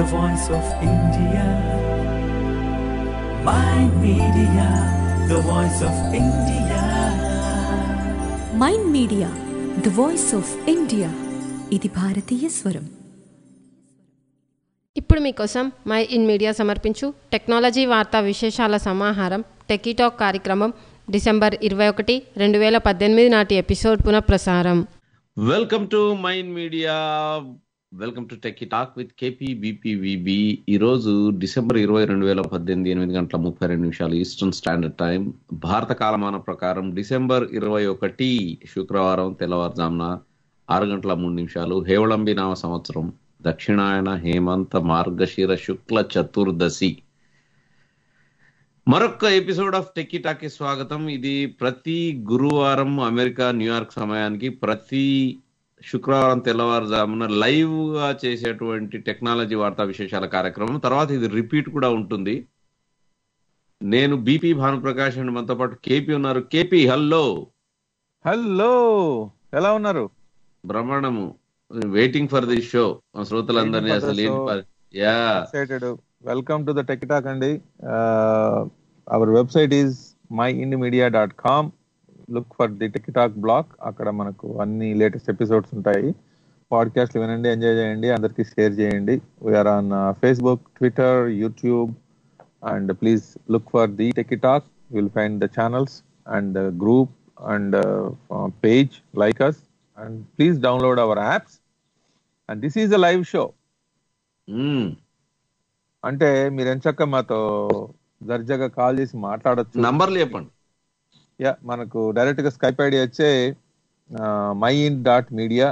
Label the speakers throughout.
Speaker 1: the voice of India. My media, the voice of India.
Speaker 2: Mind media the voice of India ఇది భారతీయ స్వరం
Speaker 3: ఇప్పుడు మీకోసం my in media సమర్పించు technology వార్తా విశేషాల సమాహారం టెకీటాక్ కార్యక్రమం డిసెంబర్ ఇరవై ఒకటి రెండు వేల పద్దెనిమిది నాటి ఎపిసోడ్ పునఃప్రసారం
Speaker 4: welcome to mind media welcome to tech talk with K P B P V B ఈరోజు డిసెంబర్ ఇరవై రెండు వేల పద్దెనిమిది ఎనిమిది గంటల ముప్పై రెండు నిమిషాలు ఈస్టర్న్ స్టాండర్డ్ టైం భారత కాలమాన ప్రకారం డిసెంబర్ ఇరవై ఒకటి శుక్రవారం తెల్లవారుజామున ఆరు గంటల మూడు నిమిషాలు హేవళంబి నామ సంవత్సరం దక్షిణాయన హేమంత మార్గశిర శుక్ల చతుర్దశి మరొక ఎపిసోడ్ ఆఫ్ టెక్కీ టాకీ స్వాగతం ఇది ప్రతి గురువారం అమెరికా న్యూయార్క్ సమయానికి ప్రతి శుక్రవారం తెల్లవారుజామున లైవ్ గా చేసేటువంటి టెక్నాలజీ వార్తా విశేషాల కార్యక్రమం తర్వాత ఇది రిపీట్ కూడా ఉంటుంది నేను బీపీ భానుప్రకాష్ అండ్ మనతో పాటు కేపీ ఉన్నారు కేపీ హల్లో
Speaker 5: హలో ఎలా ఉన్నారు
Speaker 4: బ్రహ్మాండము వెయిటింగ్ ఫర్ ది షో శ్రోతలందరినీ
Speaker 5: Waiting for the
Speaker 4: అసలు ఏంటి
Speaker 5: show.
Speaker 4: పరి- yeah
Speaker 5: excited welcome to the tech talk అండి our website is My Ind Media dot com look for the tech talk blog అక్కడ మనకు అన్ని లేటెస్ట్ ఎపిసోడ్స్ ఉంటాయి పాడ్కాస్ట్లు వినండి ఎంజాయ్ చేయండి అందరికీ షేర్ చేయండి we're on Facebook Twitter YouTube and please look for the tech talk will find the channels and group and page like us and please download our apps and this is a live show
Speaker 4: hmm.
Speaker 5: అంటే మీరు ఎంచక్క మాతో దర్జాగా call చేసి మాట్లాడొచ్చు
Speaker 4: నంబర్లు చెప్పండి
Speaker 5: yeah మనకు డైరెక్ట్ గా స్కైప్ ఐడి వచ్చే మై ఇన్ డాట్ మీడియా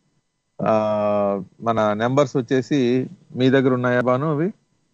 Speaker 5: మన నెంబర్స్ వచ్చేసి మీ దగ్గర ఉన్నాయా బాను అవి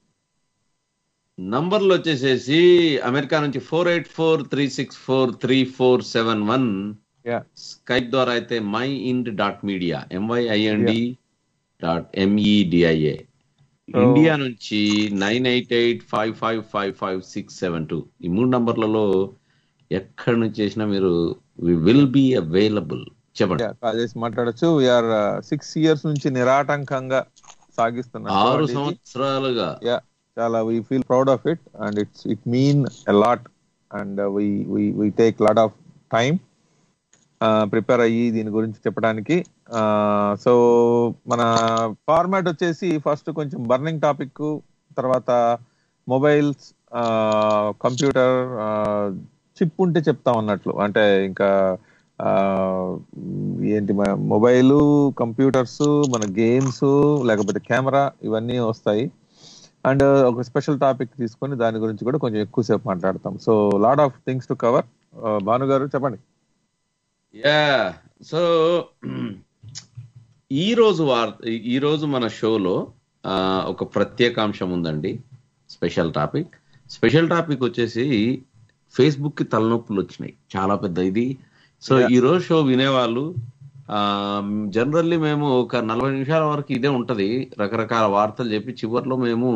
Speaker 4: నంబర్లు వచ్చేసేసి అమెరికా నుంచి four eight four three six four three four seven one
Speaker 5: yeah
Speaker 4: Skype ద్వారా అయితే My Ind dot media MYIND dot M E D I A
Speaker 5: So-
Speaker 4: India నుంచి nine eight eight five five five five six seven two ఈ మూడు నంబర్లలో ఎక్కడి నుంచి చేసినా మీరు విల్ బి అవైలబుల్ చెప్పండి
Speaker 5: కాల్ చేసి మాట్లాడొచ్చు వీఆర్ సిక్స్ ఇయర్స్ నుంచి నిరాటంకంగా సాగిస్తున్నాం
Speaker 4: ఆరు
Speaker 5: కాబట్టి ఇది-
Speaker 4: సంవత్సరాలుగా
Speaker 5: యా చాలా we feel proud of it and it's it mean lot and we take lot of time prepare అయ్యి దీని గురించి చెప్పడానికి సో మన ఫార్మాట్ వచ్చేసి ఫస్ట్ కొంచెం బర్నింగ్ టాపిక్ తర్వాత మొబైల్స్ కంప్యూటర్ చిప్ ఉంటే చెప్తాం అన్నట్లు అంటే ఇంకా ఆ, ఏంటి మొబైల్ కంప్యూటర్స్ మన గేమ్స్ లేకపోతే కెమెరా ఇవన్నీ వస్తాయి అండ్ ఒక స్పెషల్ టాపిక్ తీసుకొని దాని గురించి కూడా కొంచెం ఎక్కువసేపు మాట్లాడతాం so lot of things to cover Bhanu గారు చెప్పండి
Speaker 4: యా సో ఈ రోజు వార్త ఈ రోజు మన షోలో ఆ, ఒక ప్రత్యేకాంశం ఉందండి స్పెషల్ టాపిక్ స్పెషల్ టాపిక్ వచ్చేసి ఫేస్బుక్ కి తలనొప్పులు వచ్చినాయి చాలా పెద్ద ఇది సో
Speaker 5: Yeah.
Speaker 4: ఈ రోజు షో వినేవాళ్ళు జనరల్లీ మేము ఒక నలభై నిమిషాల వరకు ఇదే ఉంటది రకరకాల వార్తలు చెప్పి చివరిలో మేము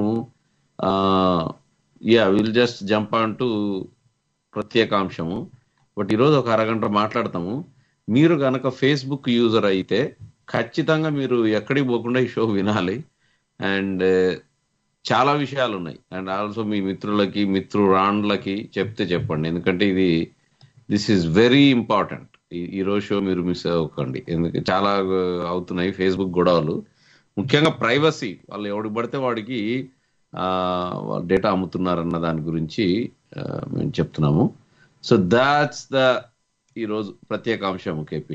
Speaker 4: yeah will just jump on to ప్రత్యేకాంశము బట్ ఈరోజు ఒక అరగంట మాట్లాడతాము మీరు కనుక ఫేస్బుక్ యూజర్ అయితే ఖచ్చితంగా మీరు ఎక్కడికి పోకుండా ఈ షో వినాలి అండ్ చాలా విషయాలు ఉన్నాయి అండ్ ఆల్సో మీ మిత్రులకి మిత్రురాండ్లకి చెప్తే చెప్పండి ఎందుకంటే ఇది దిస్ ఈజ్ వెరీ ఇంపార్టెంట్ ఈ రోజు షో మీరు మిస్ అవ్వకండి ఎందుకంటే చాలా ఆ, అవుతున్నాయి ఫేస్బుక్ గొడవలు ముఖ్యంగా ప్రైవసీ వాళ్ళు ఎవడికి పడితే వాడికి ఆ, వాళ్ళ డేటా అమ్ముతున్నారన్న దాని గురించి ఆ, మేము చెప్తున్నాము సో దాట్స్ ద ఈరోజు ప్రత్యేక అంశం కేపీ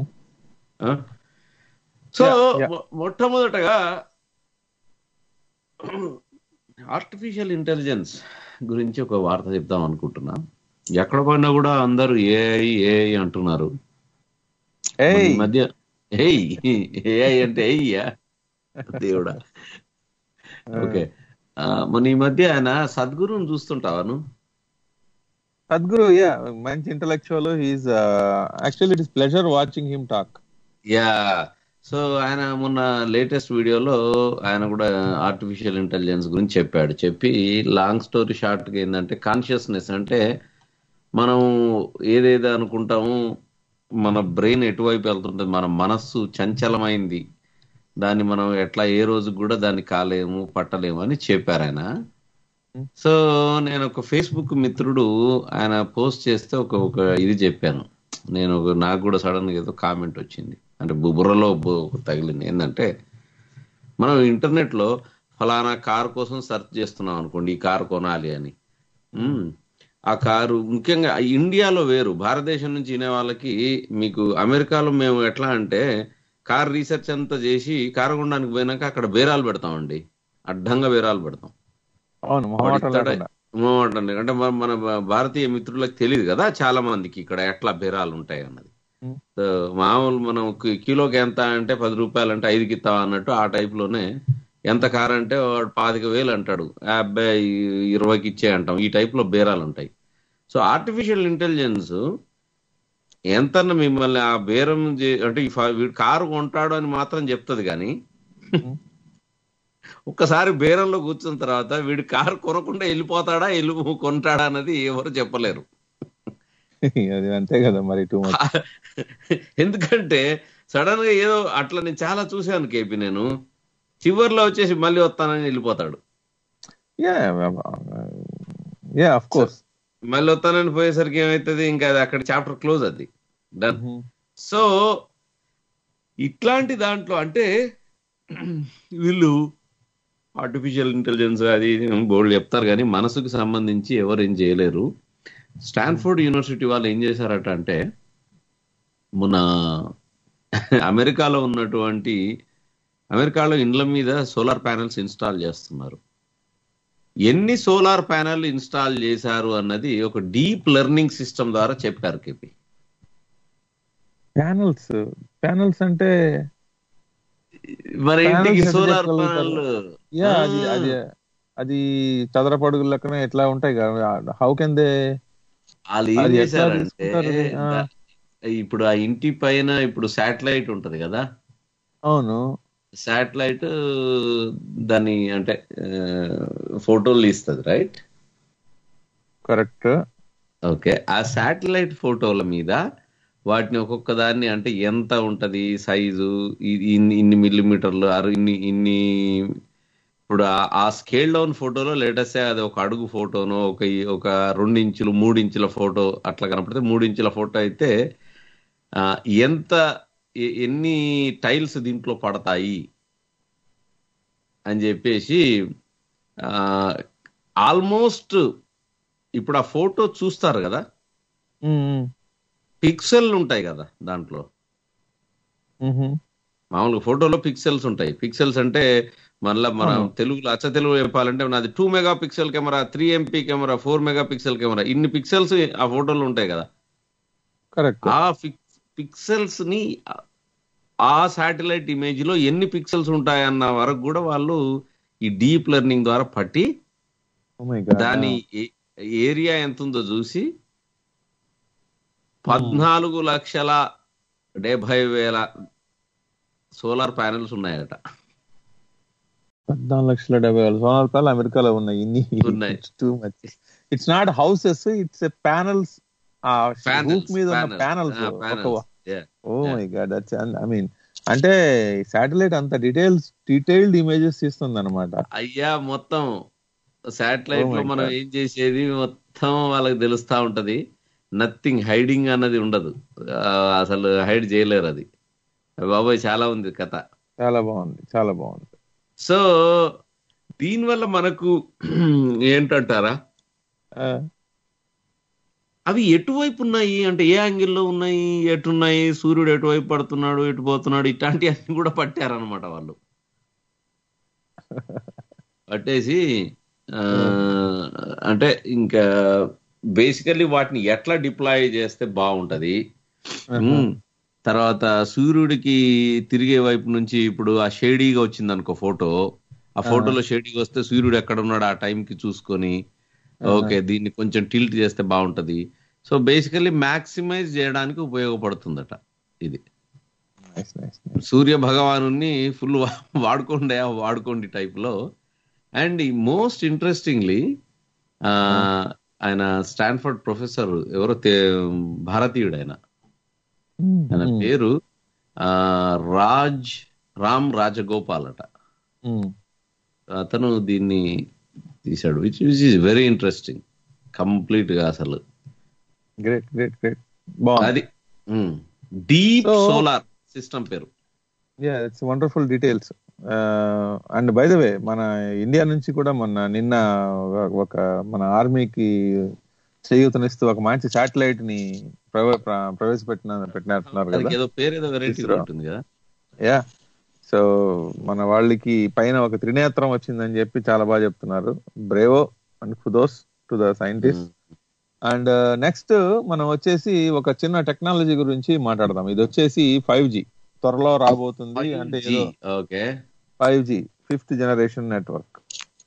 Speaker 4: సో
Speaker 5: Yeah, yeah.
Speaker 4: మొ- మొట్టమొదటగా ఆర్టిఫిషియల్ ఇంటెలిజెన్స్ గురించి ఒక వార్త చెప్దాం అనుకుంటున్నా ఎక్కడ పోయినా కూడా అందరూ ఏఐ ఏఐ అంటున్నారు మన
Speaker 5: ఏయ్
Speaker 4: ఈ మధ్య ఏయ్ ఏఐ అంటే ఏయ్యా దేవుడా ఓకే ఆ, మన ఈ మధ్య ఆయన సద్గురుని చూస్తుంటావాను
Speaker 5: సద్గురు యా మంచి intellectual he's actually it is pleasure watching him talk
Speaker 4: yeah so ఆయన మొన్న లేటెస్ట్ వీడియోలో ఆయన కూడా ఆర్టిఫిషియల్ ఇంటెలిజెన్స్ గురించి చెప్పాడు చెప్పి లాంగ్ స్టోరీ షార్ట్ గా ఏంటంటే కాన్షియస్నెస్ అంటే మనం ఏదేదో అనుకుంటాము మన బ్రెయిన్ ఎటువైపు వెళ్తుంటుంది మన మనస్సు చంచలమైంది దాన్ని మనం ఎట్లా ఏ రోజు కూడా దాన్ని కాలేము పట్టలేము అని చెప్పారు ఆయన సో నేను ఒక ఫేస్బుక్ మిత్రుడు ఆయన పోస్ట్ చేస్తే ఒక ఒక ఇది చెప్పాను నేను ఒక నాకు కూడా సడన్ గా ఏదో కామెంట్ వచ్చింది అంటే బు- బుర్రలో బు- తగిలింది ఏంటంటే మనం ఇంటర్నెట్ లో ఫలానా కార్ కోసం సెర్చ్ చేస్తున్నాం అనుకోండి ఈ కారు కొనాలి అని ఉమ్, ఆ కారు ముఖ్యంగా ఇండియాలో వేరు భారతదేశం నుంచి వినే వాళ్ళకి మీకు అమెరికాలో మేము ఎట్లా అంటే కార్ రీసెర్చ్ అంతా చేసి కారు కొనడానికి పోయినాక అక్కడ బేరాలు పెడతామండి అడ్డంగా బేరాలు పెడతాం
Speaker 5: అవును మొహమాటం
Speaker 4: వాడిస్తాడా?
Speaker 5: లేకుండా
Speaker 4: మొహమాటం లేకుండా. అంటే మన- మన భారతీయ మిత్రులకు తెలియదు కదా చాలా మందికి ఇక్కడ ఎట్లా బేరాలు ఉంటాయి అన్నది
Speaker 5: Hmm.
Speaker 4: సో మామూలు మనం కి- కిలోకి ఎంత అంటే పది రూపాయలు అంటే ఐదుకి ఇస్తాం అన్నట్టు ఆ టైప్ లోనే ఎంత కార్ అంటే వాడు పాతిక వేలు అంటాడు ఆ అబ్బాయి ఇరవైకి ఇచ్చే అంటాం ఈ టైప్ లో బేరాలు ఉంటాయి సో ఆర్టిఫిషియల్ ఇంటెలిజెన్స్ ఎంతన్నా మిమ్మల్ని ఆ బేరం చే- అంటే ఈ ఫా- వీడు కారు కొంటాడు అని మాత్రం చెప్తుంది కానీ ఒక్కసారి బేరంలో కూర్చున్న తర్వాత వీడు కారు కొనకుండా వెళ్ళిపోతాడా వెళ్ళి కొంటాడా అన్నది ఎవరు చెప్పలేరు
Speaker 5: అది అంతే కదా మరి టూ మచ్
Speaker 4: ఎందుకంటే సడన్ గా ఏదో అట్లా నేను చాలా చూశాను కేపీ నేను చివర్లో వచ్చేసి మళ్ళీ వస్తానని వెళ్ళిపోతాడు
Speaker 5: యా యా అఫ్ కోర్స్
Speaker 4: మళ్ళీ వస్తానని పోయేసరికి ఏమవుతుంది ఇంకా అది అక్కడ చాప్టర్ క్లోజ్ అది డన్ సో ఇట్లాంటి దాంట్లో అంటే వీళ్ళు ఆర్టిఫిషియల్ ఇంటెలిజెన్స్ అది బోల్డ్ చెప్తారు కానీ మనసుకు సంబంధించి ఎవరు ఏం చేయలేరు స్టాన్ఫోర్డ్ యూనివర్సిటీ వాళ్ళు ఏం చేశారట అంటే మొన్న అమెరికాలో ఉన్నటువంటి అమెరికాలో ఇండ్ల మీద సోలార్ ప్యానెల్స్ ఇన్స్టాల్ చేస్తున్నారు ఎన్ని సోలార్ ప్యానెల్ ఇన్స్టాల్ చేశారు అన్నది ఒక డీప్ లెర్నింగ్ సిస్టమ్ ద్వారా చెప్పారు కేపీ
Speaker 5: ప్యానల్స్ ప్యానల్స్ అంటే
Speaker 4: మరి ఇంటికి
Speaker 5: Panels ఎట్లా
Speaker 4: సోలార్
Speaker 5: చెప్పగలుగుతారు?
Speaker 4: ప్యానల్
Speaker 5: యా అది అది అది చదరపడుగు లెక్కన ఎట్లా ఉంటాయి కదా హౌ కెన్ దే
Speaker 4: వాళ్ళు ఏం
Speaker 5: అది ఎట్లా
Speaker 4: చేశారంటే
Speaker 5: తీసుకుంటారు అది? ఆ.
Speaker 4: దా- ఇప్పుడు ఆ ఇంటి పైన ఇప్పుడు శాటిలైట్ ఉంటది కదా
Speaker 5: అవును
Speaker 4: శాటిలైట్ దాన్ని అంటే ఫోటోలు ఇస్తుంది రైట్
Speaker 5: కరెక్ట్
Speaker 4: ఓకే ఆ శాటిలైట్ ఫోటోల మీద వాటిని ఒక్కొక్క దాన్ని అంటే ఎంత ఉంటది సైజు ఇన్ని ఇన్ని మిల్లీమీటర్లు అరు ఇన్ని ఇన్ని ఇప్పుడు ఆ- ఆ స్కేల్ డౌన్ ఫోటోలో లేటెస్ట్ అది ఒక అడుగు ఫోటోనో ఒక ఈ- ఒక రెండు ఇంచులు మూడు ఇంచుల ఫోటో అట్లా కనపడితే మూడు ఇంచుల ఫోటో అయితే ఆ, ఎంత ఎ- ఎన్ని టైల్స్ దీంట్లో పడతాయి అని చెప్పేసి ఆల్మోస్ట్ ఇప్పుడు ఆ ఫోటో చూస్తారు కదా పిక్సెల్ ఉంటాయి కదా దాంట్లో మామూలుగా ఫోటోలో పిక్సెల్స్ ఉంటాయి పిక్సెల్స్ అంటే మళ్ళీ మన
Speaker 5: అవును.
Speaker 4: తెలుగులో అచ్చ తెలుగు చెప్పాలంటే నాది two mega pixel camera three MP camera four mega pixel camera ఇన్ని పిక్సెల్స్ ఆ ఫోటోలో ఉంటాయి కదా
Speaker 5: కరెక్ట్
Speaker 4: ఆ పిక్సెల్స్ ని ఆ శాటిలైట్ ఇమేజ్ లో ఎన్ని పిక్సెల్స్ ఉంటాయన్న వరకు కూడా వాళ్ళు ఈ డీప్ లెర్నింగ్ ద్వారా పట్టి దాని ఏ- ఏరియా ఎంత ఉందో చూసి పద్నాలుగు లక్షల డెబ్బై వేల సోలార్ ప్యానెల్స్ ఉన్నాయట
Speaker 5: పద్నాలుగు లక్షల డెబ్బై వేల సోనార్ రూపాయలు అమెరికాలో ఉన్నాయి ఇన్ని
Speaker 4: ఉన్నాయి.
Speaker 5: Too much it's not houses it's houses ఆ
Speaker 4: Panels,
Speaker 5: రూఫ్ మీద ఉన్న
Speaker 4: panels.
Speaker 5: Panels
Speaker 4: Ah, panels. Yeah.
Speaker 5: Oh my god that's I mean అంటే శాటిలైట్ అంత డీటెయిల్స్ డీటెయిల్డ్ ఇమేజెస్ తీస్తుంది అనమాట
Speaker 4: అయ్యా మొత్తం శాటిలైట్
Speaker 5: Oh
Speaker 4: లో
Speaker 5: my
Speaker 4: మనం
Speaker 5: God.
Speaker 4: ఏం చేసేది మొత్తం వాళ్ళకి తెలుస్తా ఉంటది నథింగ్ హైడింగ్ అన్నది ఉండదు ఆ, అసలు హైడ్ చేయలేరు అది బాబాయ్ చాలా ఉంది కథ
Speaker 5: చాలా బాగుంది చాలా బాగుంది
Speaker 4: సో దీనివల్ల మనకు ఏంటంటారా
Speaker 5: ఆ,
Speaker 4: అవి ఎటువైపు ఉన్నాయి అంటే ఏ యాంగిల్లో ఉన్నాయి ఎటున్నాయి సూర్యుడు ఎటువైపు పడుతున్నాడు ఎటు పోతున్నాడు ఇట్లాంటి అన్ని కూడా పట్టారనమాట వాళ్ళు పట్టేసి ఆ, అంటే ఇంకా బేసికల్లీ వాటిని ఎట్లా డిప్లాయ్ చేస్తే బాగుంటది ఉమ్, తర్వాత సూర్యుడికి తిరిగే వైపు నుంచి ఇప్పుడు ఆ షేడీగా వచ్చింది అనుకో ఫోటో ఆ ఫోటోలో షేడీగా వస్తే సూర్యుడు ఎక్కడ ఉన్నాడు ఆ time కి చూసుకొని ఓకే దీన్ని కొంచెం టిల్ట్ చేస్తే బాగుంటది సో బేసికల్లీ మాక్సిమైజ్ చేయడానికి ఉపయోగపడుతుందట ఇది
Speaker 5: nice, nice, nice.
Speaker 4: సూర్య భగవాను ఫుల్ వాడుకోండి వాడుకోండి టైప్ లో అండ్ ఈ మోస్ట్ ఇంట్రెస్టింగ్లీ ఆయన స్టాన్ఫర్డ్ ప్రొఫెసర్ ఎవరో తే- భారతీయుడు ఆయన
Speaker 5: Hmm,
Speaker 4: ఆయన
Speaker 5: hmm.
Speaker 4: పేరు ఆ, రాజ్ రామ్ రాజగోపాల్ అట అతను దీన్ని తీశాడు which which is very interesting complete గా అసలు
Speaker 5: గ్రేట్ గ్రేట్ గ్రేట్ బాగుంది
Speaker 4: అది డీప్
Speaker 5: So-
Speaker 4: సోలార్ సిస్టమ్ పేరు
Speaker 5: yeah it's wonderful details and by the way మన ఇండియా నుంచి కూడా మొన్న నిన్న ఒక- ఒక మన ఆర్మీకి చేయూతనిస్తూ ఒక మంచి శాటిలైట్ ని ప్రవే- ప్ర- ప్రవేశపెట్టిన పెట్టినట్టున్నారు
Speaker 4: దానికి
Speaker 5: కదా
Speaker 4: ఏదో పేరు ఏదో వెరైటీ
Speaker 5: Isro.
Speaker 4: ఉంటుంది కదా
Speaker 5: యా సో మన వాళ్ళకి పైన ఒక త్రినేత్రం వచ్చిందని చెప్పి చాలా బాగా చెప్తున్నారు bravo and kudos to the scientist and next మనం వచ్చేసి ఒక చిన్న టెక్నాలజీ గురించి మాట్లాడదాం ఇది వచ్చేసి ఫైవ్ జీ త్వరలో రాబోతుంది అంటే ఏదో
Speaker 4: okay
Speaker 5: five G fifth generation network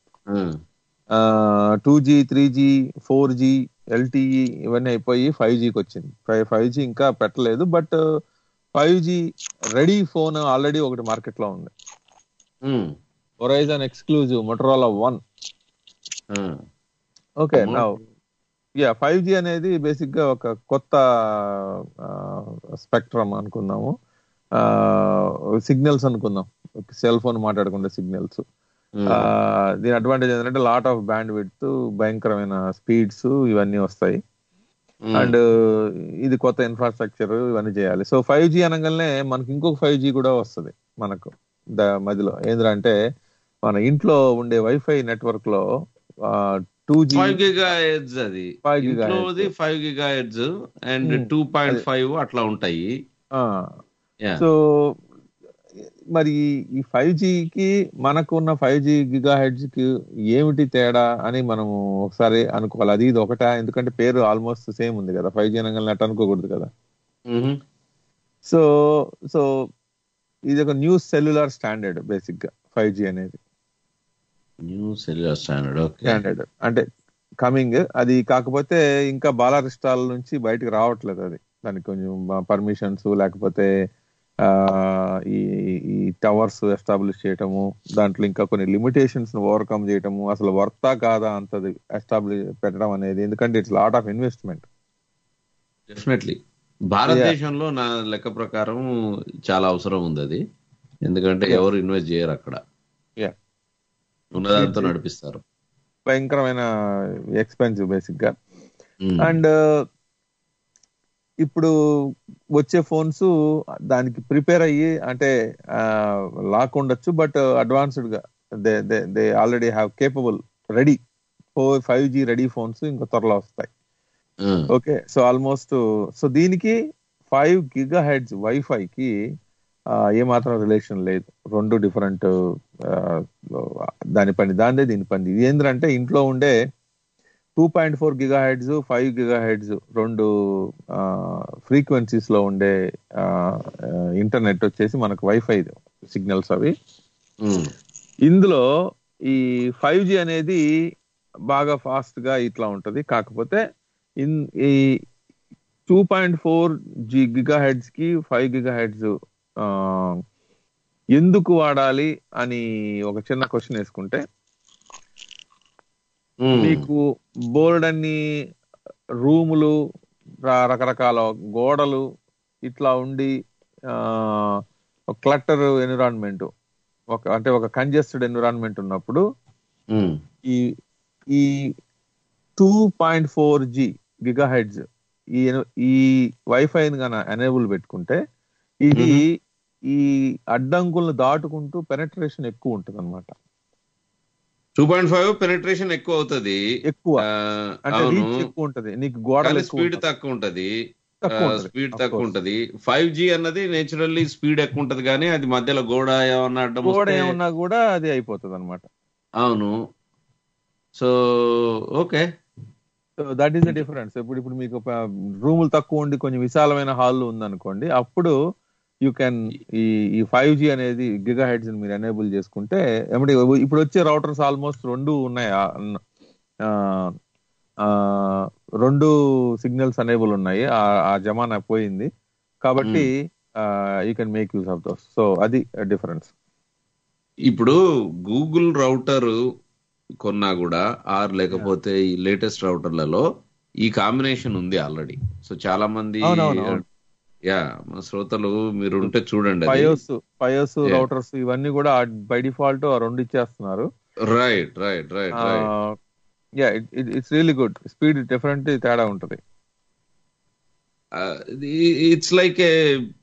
Speaker 5: two G three G four G LTE ఇవన్నీ అయిపోయి ఫైవ్ జీకి వచ్చింది ఫైవ్ జీ ఇంకా పెట్టలేదు but five G ready phone already ఒకటి మార్కెట్ లో ఉంది Verizon exclusive Motorola one okay నా యా ఫైవ్ జీ అనేది బేసిక్ గా ఒక కొత్త స్పెక్ట్రమ్ అనుకుందాము సిగ్నల్స్ అనుకుందాం సెల్ ఫోన్ మాట్లాడకుండా సిగ్నల్స్ దీని అడ్వాంటేజ్ ఏంటంటే లాట్ ఆఫ్ బ్యాండ్ విడ్త్ భయంకరమైన స్పీడ్స్ ఇవన్నీ వస్తాయి అండ్ ఇది కొత్త ఇన్ఫ్రాస్ట్రక్చర్ ఇవన్నీ చేయాలి సో ఫైవ్ జీ అనగానే మనకి ఇంకొక ఫైవ్ జీ కూడా వస్తుంది మనకు ద మధ్యలో ఏంటంటే మన ఇంట్లో ఉండే వైఫై నెట్వర్క్ లో two G
Speaker 4: five gigahertz అది
Speaker 5: 5 gigahertz.
Speaker 4: ఇంట్లోది five gigahertz and
Speaker 5: Hmm.
Speaker 4: Two point five అట్లా ఉంటాయి Yeah.
Speaker 5: సో మరి ఈ ఫైవ్ కి మనకు ఉన్న ఫైవ్ జీ గిగా హెడ్స్ కి ఏమిటి తేడా అని మనము ఒకసారి అనుకోవాలి అది ఇది ఒకటా ఎందుకంటే పేరు ఆల్మోస్ట్ సేమ్ ఉంది కదా ఫైవ్ జీ అనగానే అట్ట అనుకోకూడదు కదా
Speaker 4: Mhm.
Speaker 5: సో సో ఇది ఒక న్యూ సెల్యులార్ స్టాండర్డ్ బేసిక్ గా ఫైవ్ జీ అనేది
Speaker 4: new cellular standard okay
Speaker 5: standard అంటే కమింగ్ అది కాకపోతే ఇంకా బాలారిష్టాల నుంచి బయటకు రావట్లేదు అది దానికి కొంచెం పర్మిషన్స్ లేకపోతే ఆ, ఈ ఈ టవర్స్ ఎస్టాబ్లిష్ చేయటము దాంట్లో ఇంకా కొన్ని లిమిటేషన్స్ ఓవర్కమ్ చేయటము అసలు వర్తా కాదా అంతది ఎస్టాబ్లిష్ పెట్టడం అనేది ఎందుకంటే it's lot of investment
Speaker 4: definitely భారతదేశంలో నా లెక్క ప్రకారం చాలా అవసరం ఉంది అది ఎందుకంటే
Speaker 5: Yeah.
Speaker 4: ఎవరు ఇన్వెస్ట్ చేయరు అక్కడ
Speaker 5: Yeah.
Speaker 4: ఉన్నదాంతో
Speaker 5: It's-
Speaker 4: నడిపిస్తారు
Speaker 5: భయంకరమైన ఎక్స్పెన్సివ్ బేసిక్ గా
Speaker 4: Mm.
Speaker 5: అండ్ ఇప్పుడు వచ్చే ఫోన్స్ దానికి ప్రిపేర్ అయ్యి అంటే లాక్ ఉండొచ్చు బట్ అడ్వాన్స్డ్ గా they they they already have capable ready for five G ready phones ఇంకా త్వరలో వస్తాయి
Speaker 4: Mm.
Speaker 5: Okay so almost so దీనికి ఫైవ్ గిగా హెడ్స్ వైఫై కి ఆ, ఏమాత్రం రిలేషన్ లేదు రెండు డిఫరెంట్ దాని పని దానిదే దీని పని ఇది ఏంటంటే ఇంట్లో ఉండే two point four gigahertz five gigahertz రెండు ఫ్రీక్వెన్సీస్ లో ఉండే ఇంటర్నెట్ వచ్చేసి మనకు వైఫై సిగ్నల్స్ అవి
Speaker 4: Mm.
Speaker 5: ఇందులో ఈ ఫైవ్ జీ అనేది బాగా ఫాస్ట్ గా ఇట్లా ఉంటది కాకపోతే ఇన్ ఈ two point four G gigahertz కి ఫైవ్ గిగా హెడ్స్ ఎందుకు వాడాలి అని ఒక చిన్న క్వశ్చన్ వేసుకుంటే
Speaker 4: Mm.
Speaker 5: మీకు బోర్డ్ అన్ని రూములు ర- రకరకాల గోడలు ఇట్లా ఉండి క్లటర్ ఎన్విరాన్మెంట్ ఒక అంటే ఒక కంజెస్టెడ్ ఎన్విరాన్మెంట్ ఉన్నప్పుడు
Speaker 4: Mm.
Speaker 5: ఈ ఈ two point four G gigahertz ఈ ఈ వైఫై గాన ఎనేబుల్ పెట్టుకుంటే ఇది ఈ అడ్డంకులను దాటుకుంటూ పెనట్రేషన్ ఎక్కువ ఉంటుంది అనమాట
Speaker 4: టూ పాయింట్ ఫైవ్ పెనిట్రేషన్ ఎక్కువ అవుతుంది
Speaker 5: ఎక్కువ
Speaker 4: ఆ,
Speaker 5: అంటే
Speaker 4: అవును
Speaker 5: రీచ్ ఎక్కువ ఉంటది నీకు గోడలు
Speaker 4: కానీ
Speaker 5: ఎక్కువ
Speaker 4: స్పీడ్
Speaker 5: ఉంటది.
Speaker 4: తక్కువ ఉంటది
Speaker 5: తక్కువ ఉంటది.
Speaker 4: స్పీడ్
Speaker 5: Of
Speaker 4: తక్కువ
Speaker 5: course.
Speaker 4: ఉంటది ఫైవ్ జీ అన్నది నేచురల్లీ స్పీడ్ ఎక్కువ ఉంటది కానీ అది మధ్యలో గోడ ఏమన్నా అడ్డం
Speaker 5: గోడ
Speaker 4: వస్తే
Speaker 5: ఏమన్నా కూడా అది అయిపోతుంది అనమాట
Speaker 4: అవును so okay
Speaker 5: so that is the difference ఇప్పుడు ఇప్పుడు మీకు రూములు తక్కువ ఉండి కొంచెం విశాలమైన హాల్ ఉందనుకోండి అప్పుడు యూ కెన్ ఈ ఈ ఫైవ్ జీ అనేది గిగా హెడ్స్ మీరు ఎనేబుల్ చేసుకుంటే ఏమంటే ఇప్పుడు వచ్చే రౌటర్స్ ఆల్మోస్ట్ రెండు ఉన్నాయి ఆ, ఆ, ఆ, రెండు సిగ్నల్స్ ఎనేబుల్ ఉన్నాయి ఆ- ఆ జమానా పోయింది కాబట్టి you can make use of those so అది డిఫరెన్స్
Speaker 4: ఇప్పుడు గూగుల్ రౌటర్ కొన్నా కూడా ఆర్ లేకపోతే ఈ లేటెస్ట్ రౌటర్లలో ఈ కాంబినేషన్ ఉంది ఆల్రెడీ సో చాలా మంది
Speaker 5: అవునవును, అవును.
Speaker 4: యా మా శ్రోతలు మీరు ఉంటే చూడండి అది.
Speaker 5: పయోస్ పయోస్
Speaker 4: Yeah.
Speaker 5: రౌటర్స్ ఇవన్నీ కూడా బై డిఫాల్ట్ ఆ రెండు ఇచ్చేస్తున్నారు
Speaker 4: right right right right
Speaker 5: yeah it's really good speed different తేడా ఉంటది
Speaker 4: ఇట్స్ లైక్ ఏ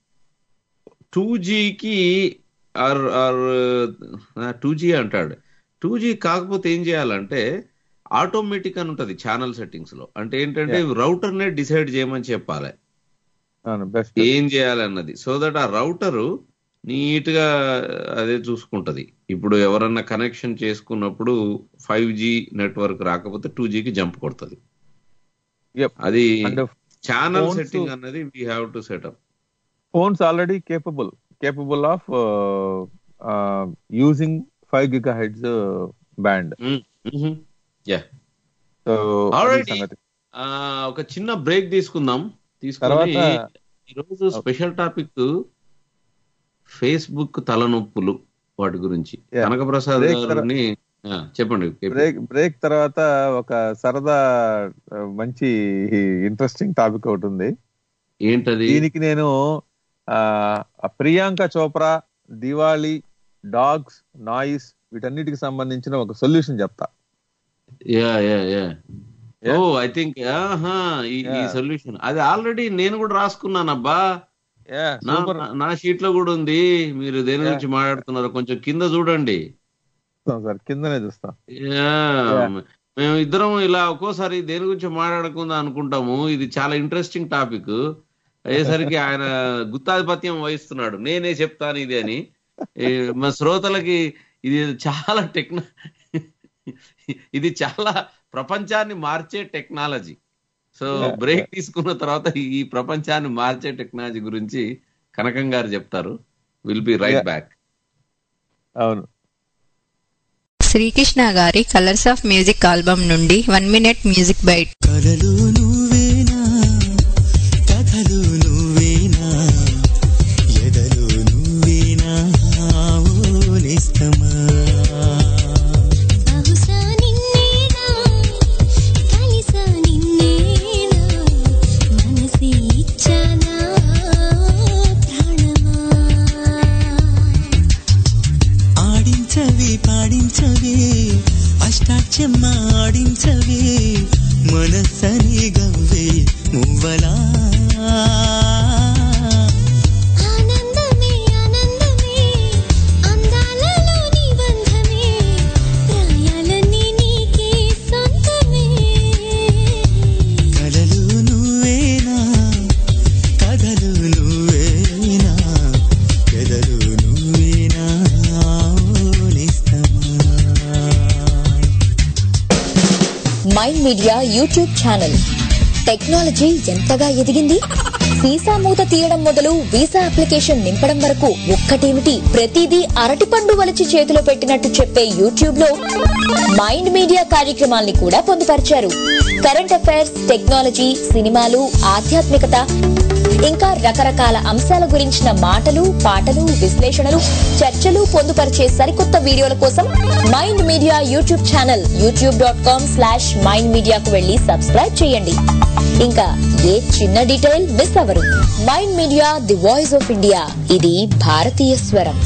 Speaker 4: టూ జీకి ఆర్ ఆర్ టూ జీ అంటాడు టూ జీ కాకపోతే ఏం చేయాలంటే ఆటోమేటిక్ అని ఉంటది ఛానల్ సెట్టింగ్స్ లో అంటే ఏంటంటే రౌటర్ నే డిసైడ్ చేయమని చెప్పాలి
Speaker 5: బెస్ట్
Speaker 4: ఏం చేయాలన్నది సో దట్ ఆ రౌటర్ నీట్ గా అదే చూసుకుంటది ఇప్పుడు ఎవరన్నా కనెక్షన్ చేసుకున్నప్పుడు ఫైవ్ జీ నెట్వర్క్ రాకపోతే టూ కి జంప్ కొడుతుంది అది
Speaker 5: అండ్
Speaker 4: ఛానల్
Speaker 5: phones-
Speaker 4: సెట్టింగ్ అన్నది we have to set up
Speaker 5: phones already capable capable of using five gigahertz band
Speaker 4: yeah
Speaker 5: so
Speaker 4: Alrighty.
Speaker 5: సంగతి
Speaker 4: ఆ, ఒక చిన్న బ్రేక్ తీసుకుందాం తీసుకొని
Speaker 5: తర్వాత-
Speaker 4: ఈరోజు స్పెషల్ టాపిక్ ఫేస్బుక్ తలనొప్పులు వాటి గురించి
Speaker 5: Yeah.
Speaker 4: కనకప్రసాద్
Speaker 5: Break తర్వా-
Speaker 4: గారిని ఆ, చెప్పండి కేపీ.
Speaker 5: బ్రేక్ బ్రేక్ తర్వాత ఒక సరదా ఆ, మంచి ఇంట్రెస్టింగ్ టాపిక్ ఒకటి ఉంది
Speaker 4: ఏంటది
Speaker 5: దీనికి నేను ఆ ఆ ప్రియాంక చోప్రా దివాళీ డాగ్స్ నాయిస్ వీటన్నిటికి సంబంధించిన ఒక సొల్యూషన్ చెప్తా
Speaker 4: yeah yeah yeah oh
Speaker 5: Yeah.
Speaker 4: I think ఆహా ఈ ఈ
Speaker 5: Yeah.
Speaker 4: సొల్యూషన్ అది ఆల్రెడీ నేను కూడా రాసుకున్నాను అబ్బా
Speaker 5: Yeah,
Speaker 4: నా
Speaker 5: super.
Speaker 4: నా- నా షీట్ లో కూడా ఉంది మీరు దేని
Speaker 5: Yeah.
Speaker 4: గురించి మాట్లాడుతున్నారు కొంచెం కింద చూడండి
Speaker 5: చూస్తాం సార్ కిందనే చూస్తాం
Speaker 4: యా,
Speaker 5: Yeah.
Speaker 4: మేము ఇద్దరం ఇలా ఒక్కోసారి దేని గురించి మాట్లాడకుండా అనుకుంటాము ఇది చాలా ఇంట్రెస్టింగ్ టాపిక్ అయ్యేసరికి ఆయన గుత్తాధిపత్యం వహిస్తున్నాడు నేనే చెప్తాను ఇది అని ఈ మా శ్రోతలకి ఇది చాలా టెక్న ఇది చాలా ప్రపంచాన్ని మార్చే టెక్నాలజీ సో
Speaker 5: Yeah.
Speaker 4: బ్రేక్ తీసుకున్న తర్వాత ఈ ప్రపంచాన్ని మార్చే టెక్నాలజీ గురించి కనకం గారు చెప్తారు will be right
Speaker 5: Yeah.
Speaker 4: Back
Speaker 5: అవును
Speaker 6: శ్రీకృష్ణ గారి కలర్స్ ఆఫ్ మ్యూజిక్ ఆల్బమ్ నుండి వన్ మినిట్ మ్యూజిక్ బైట్
Speaker 1: కలలు నువ్వేనా కథలు నువ్వేనా ఎదలు నువ్వేనా ఓ నిస్తమా
Speaker 7: బహుశా నిన్నేనా కలిసా నిన్నేనా మనసి ఇచ్చానా ప్రాణమా
Speaker 1: ఆడించవే పాడించవే అష్టాక్షమ్మ ఆడించవే మనసని గవ్వే మువ్వలా
Speaker 7: ఆనందమే ఆనందమే అందాలలో నిబంధమే ప్రాయాలన్నీ నీకే సొంతమే
Speaker 1: కలలు నువ్వేనా కథలు నువ్వేనా ఎదలు నువ్వేనా ఓ నిస్తమా
Speaker 8: Mind Media YouTube channel technology ఎంతగా ఎదిగింది వీసా మూత తీయడం మొదలు వీసా అప్లికేషన్ నింపడం వరకు ఒక్కటేమిటి ప్రతిదీ అరటిపండు వలిచి చేతిలో పెట్టినట్టు చెప్పే యూట్యూబ్ లో మైండ్ మీడియా కార్యక్రమాల్ని కూడా పొందుపరిచారు కరెంట్ అఫైర్స్ టెక్నాలజీ సినిమాలు ఆధ్యాత్మికత ఇంకా రకరకాల అంశాల గురించిన మాటలు పాటలు విశ్లేషణలు చర్చలు పొందుపరిచే సరికొత్త వీడియోల కోసం Mind Media YouTube channel YouTube dot com slash mind మీడియాకు వెళ్లి సబ్స్క్రైబ్ చేయండి ఇంకా ఏ చిన్న డీటెయిల్ మిస్ అవ్వరు Mind media the voice of India ఇది భారతీయ స్వరం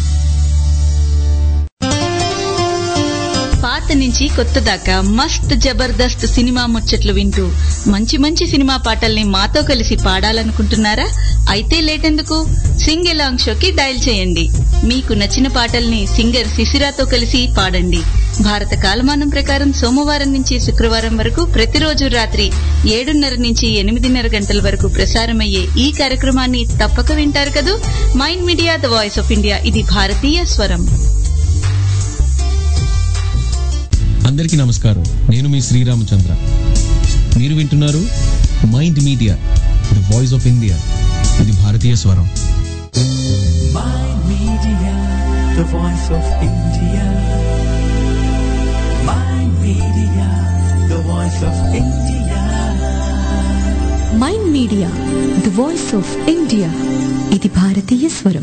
Speaker 9: పాత నుంచి కొత్త దాకా మస్త్ జబర్దస్త్ సినిమా ముచ్చట్లు వింటూ మంచి మంచి సినిమా పాటల్ని మాతో కలిసి పాడాలనుకుంటున్నారా అయితే లేటెందుకు సింగ్ ఎలాంగ్ షోకి డయల్ చేయండి మీకు నచ్చిన పాటల్ని సింగర్ శిశిరాతో కలిసి పాడండి భారత కాలమానం ప్రకారం సోమవారం నుంచి శుక్రవారం వరకు ప్రతిరోజు రాత్రి ఏడున్నర నుంచి ఎనిమిదిన్నర గంటల వరకు ప్రసారమయ్యే ఈ కార్యక్రమాన్ని తప్పక వింటారు కదూ Mind media the voice of India ఇది భారతీయ స్వరం
Speaker 10: అందరికీ నమస్కారం నేను మీ శ్రీరామచంద్ర మీరు వింటున్నారు Mind media the voice of India ఇది భారతీయ స్వరం
Speaker 1: Mind Media, the voice of India. Mind Media, the voice of India.
Speaker 2: Mind media the voice of India ఇది భారతీయ స్వరం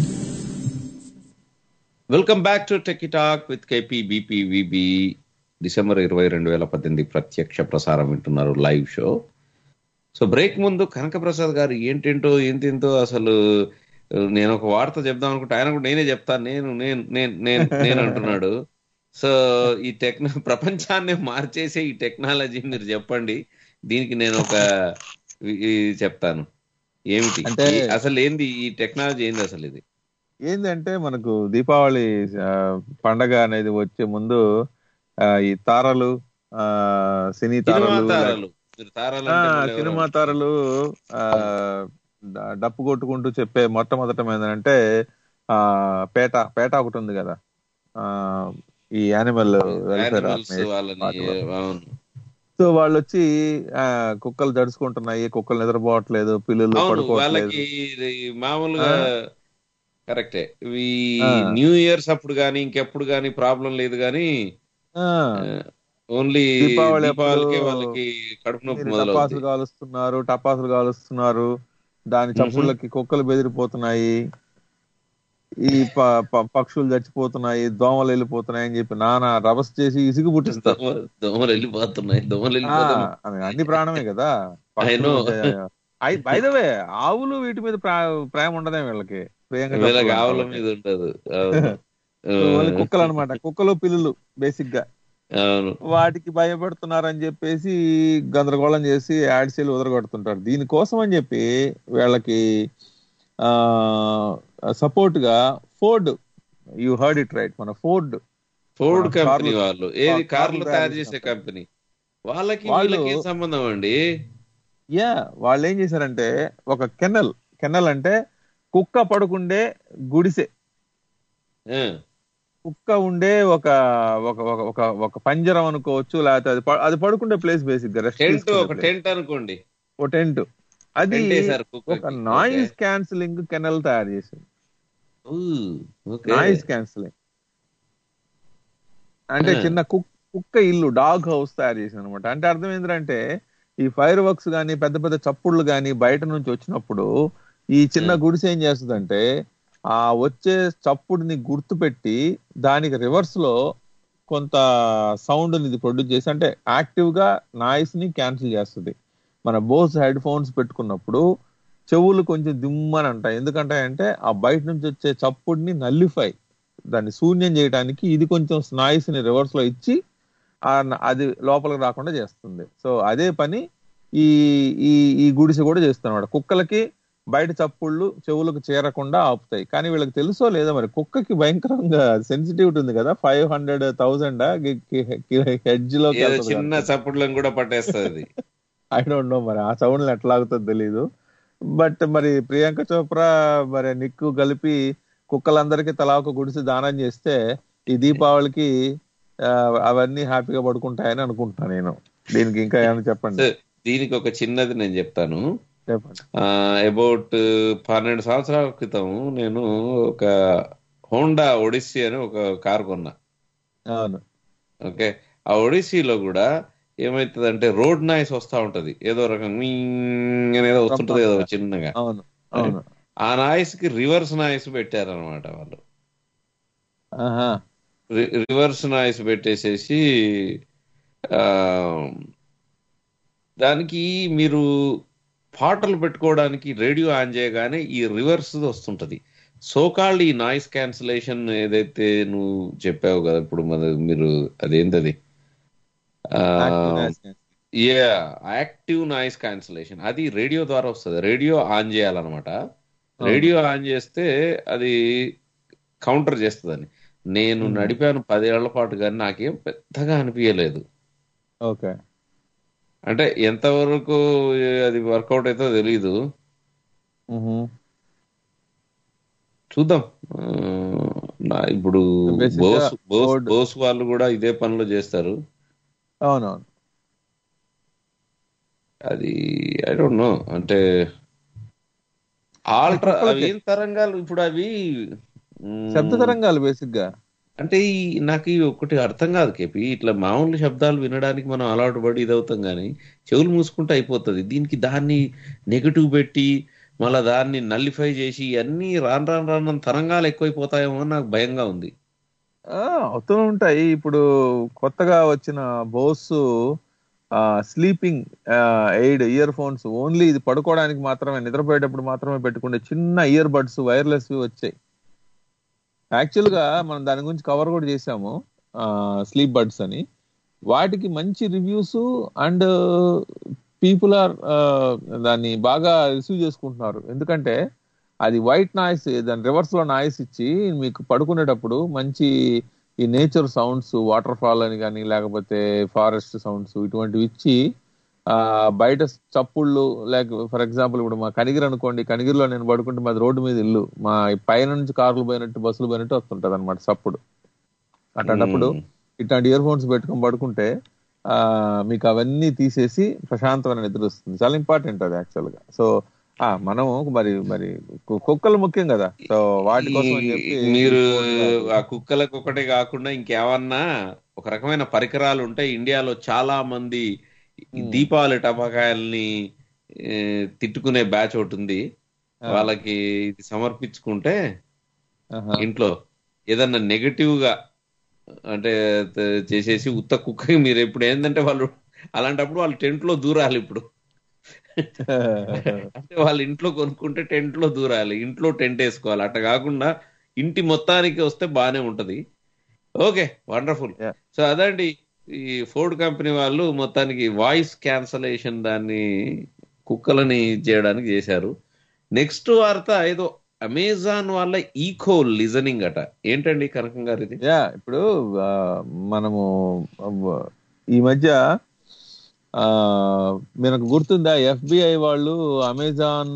Speaker 4: welcome back to tech talk with KP BP VB December ఇరవై రెండు వేల పద్దెనిమిది ప్రత్యక్ష ప్రసారం వింటున్నారు లైవ్ షో సో బ్రేక్ ముందు కనకప్రసాద్ గారు ఏంటేంటో ఏంటేంటో అసలు ఆ, నేను ఒక వార్త చెప్దాం అనుకుంటే ఆయన కూడా నేనే చెప్తాను నేను నేను నేను నేను నేను అంటున్నాడు సో ఈ టెక్న ప్రపంచాన్ని మార్చేసే ఈ టెక్నాలజీ మీరు చెప్పండి దీనికి నేను ఒక ఈ- ఈ చెప్తాను ఏమిటి
Speaker 5: అంటే-
Speaker 4: ఈ- అసలు ఏంది ఈ టెక్నాలజీ ఏంది అసలు ఇది
Speaker 5: ఏంటంటే మనకు దీపావళి ఆ, పండగ అనేది వచ్చే ముందు ఆ, ఈ తారలు ఆ, సినీ
Speaker 4: సినిమా
Speaker 5: తారలు
Speaker 4: తారలు మీరు తారలు
Speaker 5: ఆ,
Speaker 4: అంటే మళ్ళీ ఎవరు?
Speaker 5: సినిమా తారలు ఆ, డ- డప్పు కొట్టుకుంటూ చెప్పే మొట్టమొదట ఏంటంటే ఆ పేట పేట ఒకటి ఉంది కదా ఆ ఈ యానిమల్ వెల్ఫేర్
Speaker 4: Animals వాళ్ళని అవును
Speaker 5: సో వాళ్ళు వచ్చి ఆ, కుక్కలు జడుచుకుంటున్నాయి కుక్కలు నిద్రపోవట్లేదు పిల్లులు
Speaker 4: అవును
Speaker 5: పడుకోవట్లేదు
Speaker 4: వాళ్ళకి ఇది మామూలుగా కరెక్టే ఈ
Speaker 5: ఆ.
Speaker 4: న్యూ ఇయర్స్ అప్పుడు గానీ ఇంకెప్పుడు గానీ ప్రాబ్లం లేదు గానీ
Speaker 5: ఆ,
Speaker 4: ఓన్లీ
Speaker 5: దీపావళి
Speaker 4: దీపావళికే
Speaker 5: అప్పుడు
Speaker 4: వాళ్ళకి కడుపు నొప్పి
Speaker 5: మీరు
Speaker 4: మొదలవుతుంది
Speaker 5: టపాసులు కాలుస్తున్నారు టపాసులు కాలుస్తున్నారు దాని చప్పుళ్ళకి కుక్కలు బెదిరిపోతున్నాయి ఈ ప- ప- పక్షులు చచ్చిపోతున్నాయి దోమలు వెళ్ళిపోతున్నాయి అని చెప్పి నానా రభస చేసి ఇసుగు పుట్టిస్తారు
Speaker 4: దోమ- దోమలు వెళ్ళిపోతున్నాయి దోమలు
Speaker 5: ఆ,
Speaker 4: వెళ్ళిపోతున్నాయి
Speaker 5: అవి అన్ని ప్రాణమే కదా
Speaker 4: I know.
Speaker 5: బైదవే ఆవులు వీటి మీద ప్రా- ప్రేమ ఉండదే వీళ్ళకి ప్రియంగా
Speaker 4: వీళ్ళకి
Speaker 5: చెప్పాలంటే
Speaker 4: ఆవుల
Speaker 5: వాళ్ళకి.
Speaker 4: మీద ఉంటది అవును.
Speaker 5: ఓన్లీ కుక్కలు అనమాట కుక్కలు పిల్లులు బేసిక్ గా
Speaker 4: అవును
Speaker 5: వాటికి భయపడుతున్నారని చెప్పేసి గందరగోళం చేసి యాడ్సీలు ఉదరగొడుతుంటారు దీనికోసం అని చెప్పి వీళ్ళకి ఆ సపోర్ట్ గా Ford you heard it right మన ఫోర్డ్
Speaker 4: ఫోర్డ్
Speaker 5: మన
Speaker 4: కంపెనీ
Speaker 5: కార్లు-
Speaker 4: వాళ్ళు ఏది
Speaker 5: కార్లు
Speaker 4: కార్లు
Speaker 5: తయారు
Speaker 4: తయారు
Speaker 5: చేసే
Speaker 4: చేసే కంపెనీ వాళ్ళకి
Speaker 5: వాళ్ళు-
Speaker 4: వీళ్ళకి ఏం సంబంధం అండి
Speaker 5: యా వాళ్ళు ఏం చేశారంటే ఒక కెన్నల్ కెన్నల్ అంటే కుక్క పడుకుండే గుడిసె
Speaker 4: ఆ,
Speaker 5: కుక్క ఉండే ఒక ఒక ఒక ఒక ఒక పంజరం అనుకోవచ్చు లేకపోతే అది ప- అది పడుకుండే ప్లేస్ బేసిక్ గా రెస్ట్
Speaker 4: టెంట్ ఒక టెంట్ అనుకోండి
Speaker 5: ఓ టెంట్ అది
Speaker 4: టెంట్ వేశారు కుక్కకి.
Speaker 5: ఒక నాయిస్ క్యాన్సిలింగ్ కెనల్ తయారు చేసింది
Speaker 4: ఊ, ఓకే.
Speaker 5: నాయిస్ క్యాన్సిలింగ్ అంటే
Speaker 4: ఆ.
Speaker 5: చిన్న కుక్ కుక్క ఇల్లు డాగ్ హౌస్ తయారు చేసింది అనమాట అంటే అర్థం ఏంటంటే ఈ ఫైర్ వర్క్స్ గానీ పెద్ద పెద్ద చప్పుళ్ళు గానీ బయట నుంచి వచ్చినప్పుడు ఈ చిన్న గుడిసె ఏం చేస్తుందంటే ఆ వచ్చే చప్పుడుని గుర్తుపెట్టి దానికి రివర్స్ లో కొంత సౌండ్ ఇది ప్రొడ్యూస్ చేసి అంటే యాక్టివ్ గా నాయిస్ ని క్యాన్సిల్ చేస్తుంది మన బోస్ హెడ్ ఫోన్స్ పెట్టుకున్నప్పుడు చెవులు కొంచెం దిమ్మని అంటాయి ఎందుకంటే అంటే ఆ బయట నుంచి వచ్చే చప్పుడుని నల్లిఫై దాన్ని శూన్యం చేయడానికి ఇది కొంచెం నాయిస్ ని రివర్స్ లో ఇచ్చి ఆ న- అది లోపలికి రాకుండా చేస్తుంది సో అదే పని ఈ ఈ ఈ గుడిసె కూడా చేస్తున్నమాట కుక్కలకి బయట చప్పుళ్ళు చెవులకు చేరకుండా ఆపుతాయి కానీ వీళ్ళకి తెలుసో లేదో మరి కుక్కకి భయంకరంగా సెన్సిటివిటీ ఉంది కదా ఫైవ్ హండ్రెడ్ థౌసండ్ హెడ్జ్ లో
Speaker 4: ఏదో చిన్న చప్పుడులను కూడా పట్టేస్తుంది
Speaker 5: ఐ డోంట్ నో మరి ఆ సౌండ్ ఎట్లా ఆగుతుందో తెలీదు బట్ మరి ప్రియాంక చోప్రా మరి నిక్కు కలిపి కుక్కలందరికీ తలా ఒక గుడిసి దానం చేస్తే ఈ దీపావళికి ఆ, అవన్నీ హ్యాపీగా పడుకుంటాయని అనుకుంటున్నాను నేను దీనికి ఇంకా ఏమైనా చెప్పండి
Speaker 4: దీనికి ఒక చిన్నది నేను చెప్తాను
Speaker 5: చెప్పండి
Speaker 4: అబౌట్ పన్నెండు సంవత్సరాల క్రితం నేను ఒక హోండా ఒడిస్సీ అని ఒక కార్ కొన్నా
Speaker 5: అవును
Speaker 4: ఓకే ఆ ఒడిస్సీలో కూడా ఏమైతుందంటే రోడ్ నాయిస్ వస్తా ఉంటది ఏదో రకం మీంగ్ అనేది వస్తుంటది కదా చిన్నగా
Speaker 5: అవును అవును
Speaker 4: ఆ నాయిస్ కి రివర్స్ నాయిస్ పెట్టారనమాట వాళ్ళు
Speaker 5: ఆహా
Speaker 4: రి- రివర్స్ నాయిస్ పెట్టేసేసి ఆ, దానికి మీరు పాటలు పెట్టుకోవడానికి రేడియో ఆన్ చేయగానే ఈ రివర్స్ వస్తుంటది సోకాల్డ్ ఈ నాయిస్ క్యాన్సిలేషన్ ఏదైతే నువ్వు చెప్పావు కదా ఇప్పుడు మన మీరు అదేంటది యా యాక్టివ్ నాయిస్ క్యాన్సిలేషన్ అది రేడియో ద్వారా వస్తుంది రేడియో ఆన్ చేయాలన్నమాట రేడియో ఆన్ చేస్తే అది కౌంటర్ చేస్తుందని నేను నడిపాను పదేళ్ల పాటు కానీ నాకేం పెద్దగా అనిపించలేదు
Speaker 5: ఓకే
Speaker 4: అంటే ఎంతవరకు అది వర్కౌట్ అవుతుందో తెలియదు చూద్దాం ఆ, నా ఇప్పుడు
Speaker 5: Basic గా
Speaker 4: బోస్ బోస్
Speaker 5: Ford-
Speaker 4: బోస్ వాళ్ళు కూడా ఇదే పనులు చేస్తారు
Speaker 5: అవునవును
Speaker 4: అది ఐ డోంట్ నో అంటే ఆల్ట్రా
Speaker 5: కుక్కలకి-
Speaker 4: అవి ఏం తరంగాలు ఇప్పుడు అవి మ్,
Speaker 5: శబ్ద తరంగాలు బేసిక్ గా
Speaker 4: అంటే ఈ నాకు ఈ ఒకటి అర్థం కాదు కేపి ఇట్లా మామూలు శబ్దాలు వినడానికి మనం అలవాటు పడి ఇదవుతాం కానీ చెవులు మూసుకుంటే అయిపోతుంది దీనికి దాన్ని నెగటివ్ పెట్టి మళ్ళీ దాన్ని నల్లిఫై చేసి అన్ని రాను రాను రాను తరంగాలు ఎక్కువైపోతాయేమో అని నాకు భయంగా ఉంది
Speaker 5: ఆ, అవుతూ ఉంటాయి ఇప్పుడు కొత్తగా వచ్చిన Bose sleeping aid ear phones only ఇది పడుకోవడానికి మాత్రమే నిద్రపోయేటప్పుడు మాత్రమే పెట్టుకునే చిన్న ఇయర్ బడ్స్ వైర్లెస్ వచ్చాయి యాక్చువల్ గా మనం దాని గురించి కవర్ కూడా చేసాము స్లీప్ బడ్స్ అని వాటికి మంచి రివ్యూస్ అండ్ పీపుల్ ఆర్ దాన్ని బాగా రిసీవ్ చేసుకుంటున్నారు ఎందుకంటే అది వైట్ నాయిస్ దాని రివర్స్ లో నాయిస్ ఇచ్చి మీకు పడుకునేటప్పుడు మంచి ఈ నేచర్ సౌండ్స్ వాటర్ ఫాల్ అని కానీ లేకపోతే ఫారెస్ట్ సౌండ్స్ ఇటువంటివి ఇచ్చి ఆ బయట చప్పుళ్ళు లేక ఫర్ ఎగ్జాంపుల్ ఇప్పుడు మా కనిగిరి అనుకోండి కనిగిరిలో నేను పడుకుంటే మాది రోడ్డు మీద ఇల్లు మా పైన నుంచి కార్లు పోయినట్టు బస్సులు పోయినట్టు వస్తుంటది అనమాట చప్పుడు అట్లాంటప్పుడు ఇట్లాంటి ఇయర్ ఫోన్స్ పెట్టుకొని పడుకుంటే ఆ మీకు అవన్నీ తీసేసి ప్రశాంతమైన నిద్ర వస్తుంది చాలా ఇంపార్టెంట్ అది యాక్చువల్ గా సో ఆ మనం మరి మరి కు- కుక్కలు ముఖ్యం కదా సో వాటి కోసం అని చెప్పి
Speaker 4: మీరు ఆ కుక్కలకు ఒకటే కాకుండా ఇంకేమన్నా ఒక రకమైన పరికరాలు ఉంటాయి ఇండియాలో చాలా మంది ఈ దీపావళి టపాకాయల్ని ఏ, తిట్టుకునే బ్యాచ్ ఒకటి ఉంది వాళ్ళకి ఇది సమర్పించుకుంటే ఇంట్లో ఏదన్నా నెగటివ్ గా అంటే త- చేసేసి ఉత్త కుక్కకి మీరు ఇప్పుడు ఏంటంటే వాళ్ళు అలాంటప్పుడు వాళ్ళు టెంట్ లో దూరాలి ఇప్పుడు అంటే వాళ్ళ ఇంట్లో కొనుక్కుంటే టెంట్ లో దూరాలి ఇంట్లో టెంట్ వేసుకోవాలి అట్లా కాకుండా ఇంటి మొత్తానికి వస్తే బానే ఉంటది ఓకే వండర్ఫుల్ సో అదండి ఈ ఫోర్డ్ కంపెనీ వాళ్ళు మొత్తానికి వాయిస్ క్యాన్సలేషన్ దాన్ని కుక్కలని చేయడానికి చేశారు నెక్స్ట్ వార్త ఏదో అమెజాన్ వాళ్ళ ఈకో లిజనింగ్ అట ఏంటండి కనకం గారు ఇది
Speaker 5: యా ఇప్పుడు ఆ, మనము ఆ, ఈ మధ్య ఆ మనకు గుర్తుందా ఎఫ్బిఐ వాళ్ళు అమెజాన్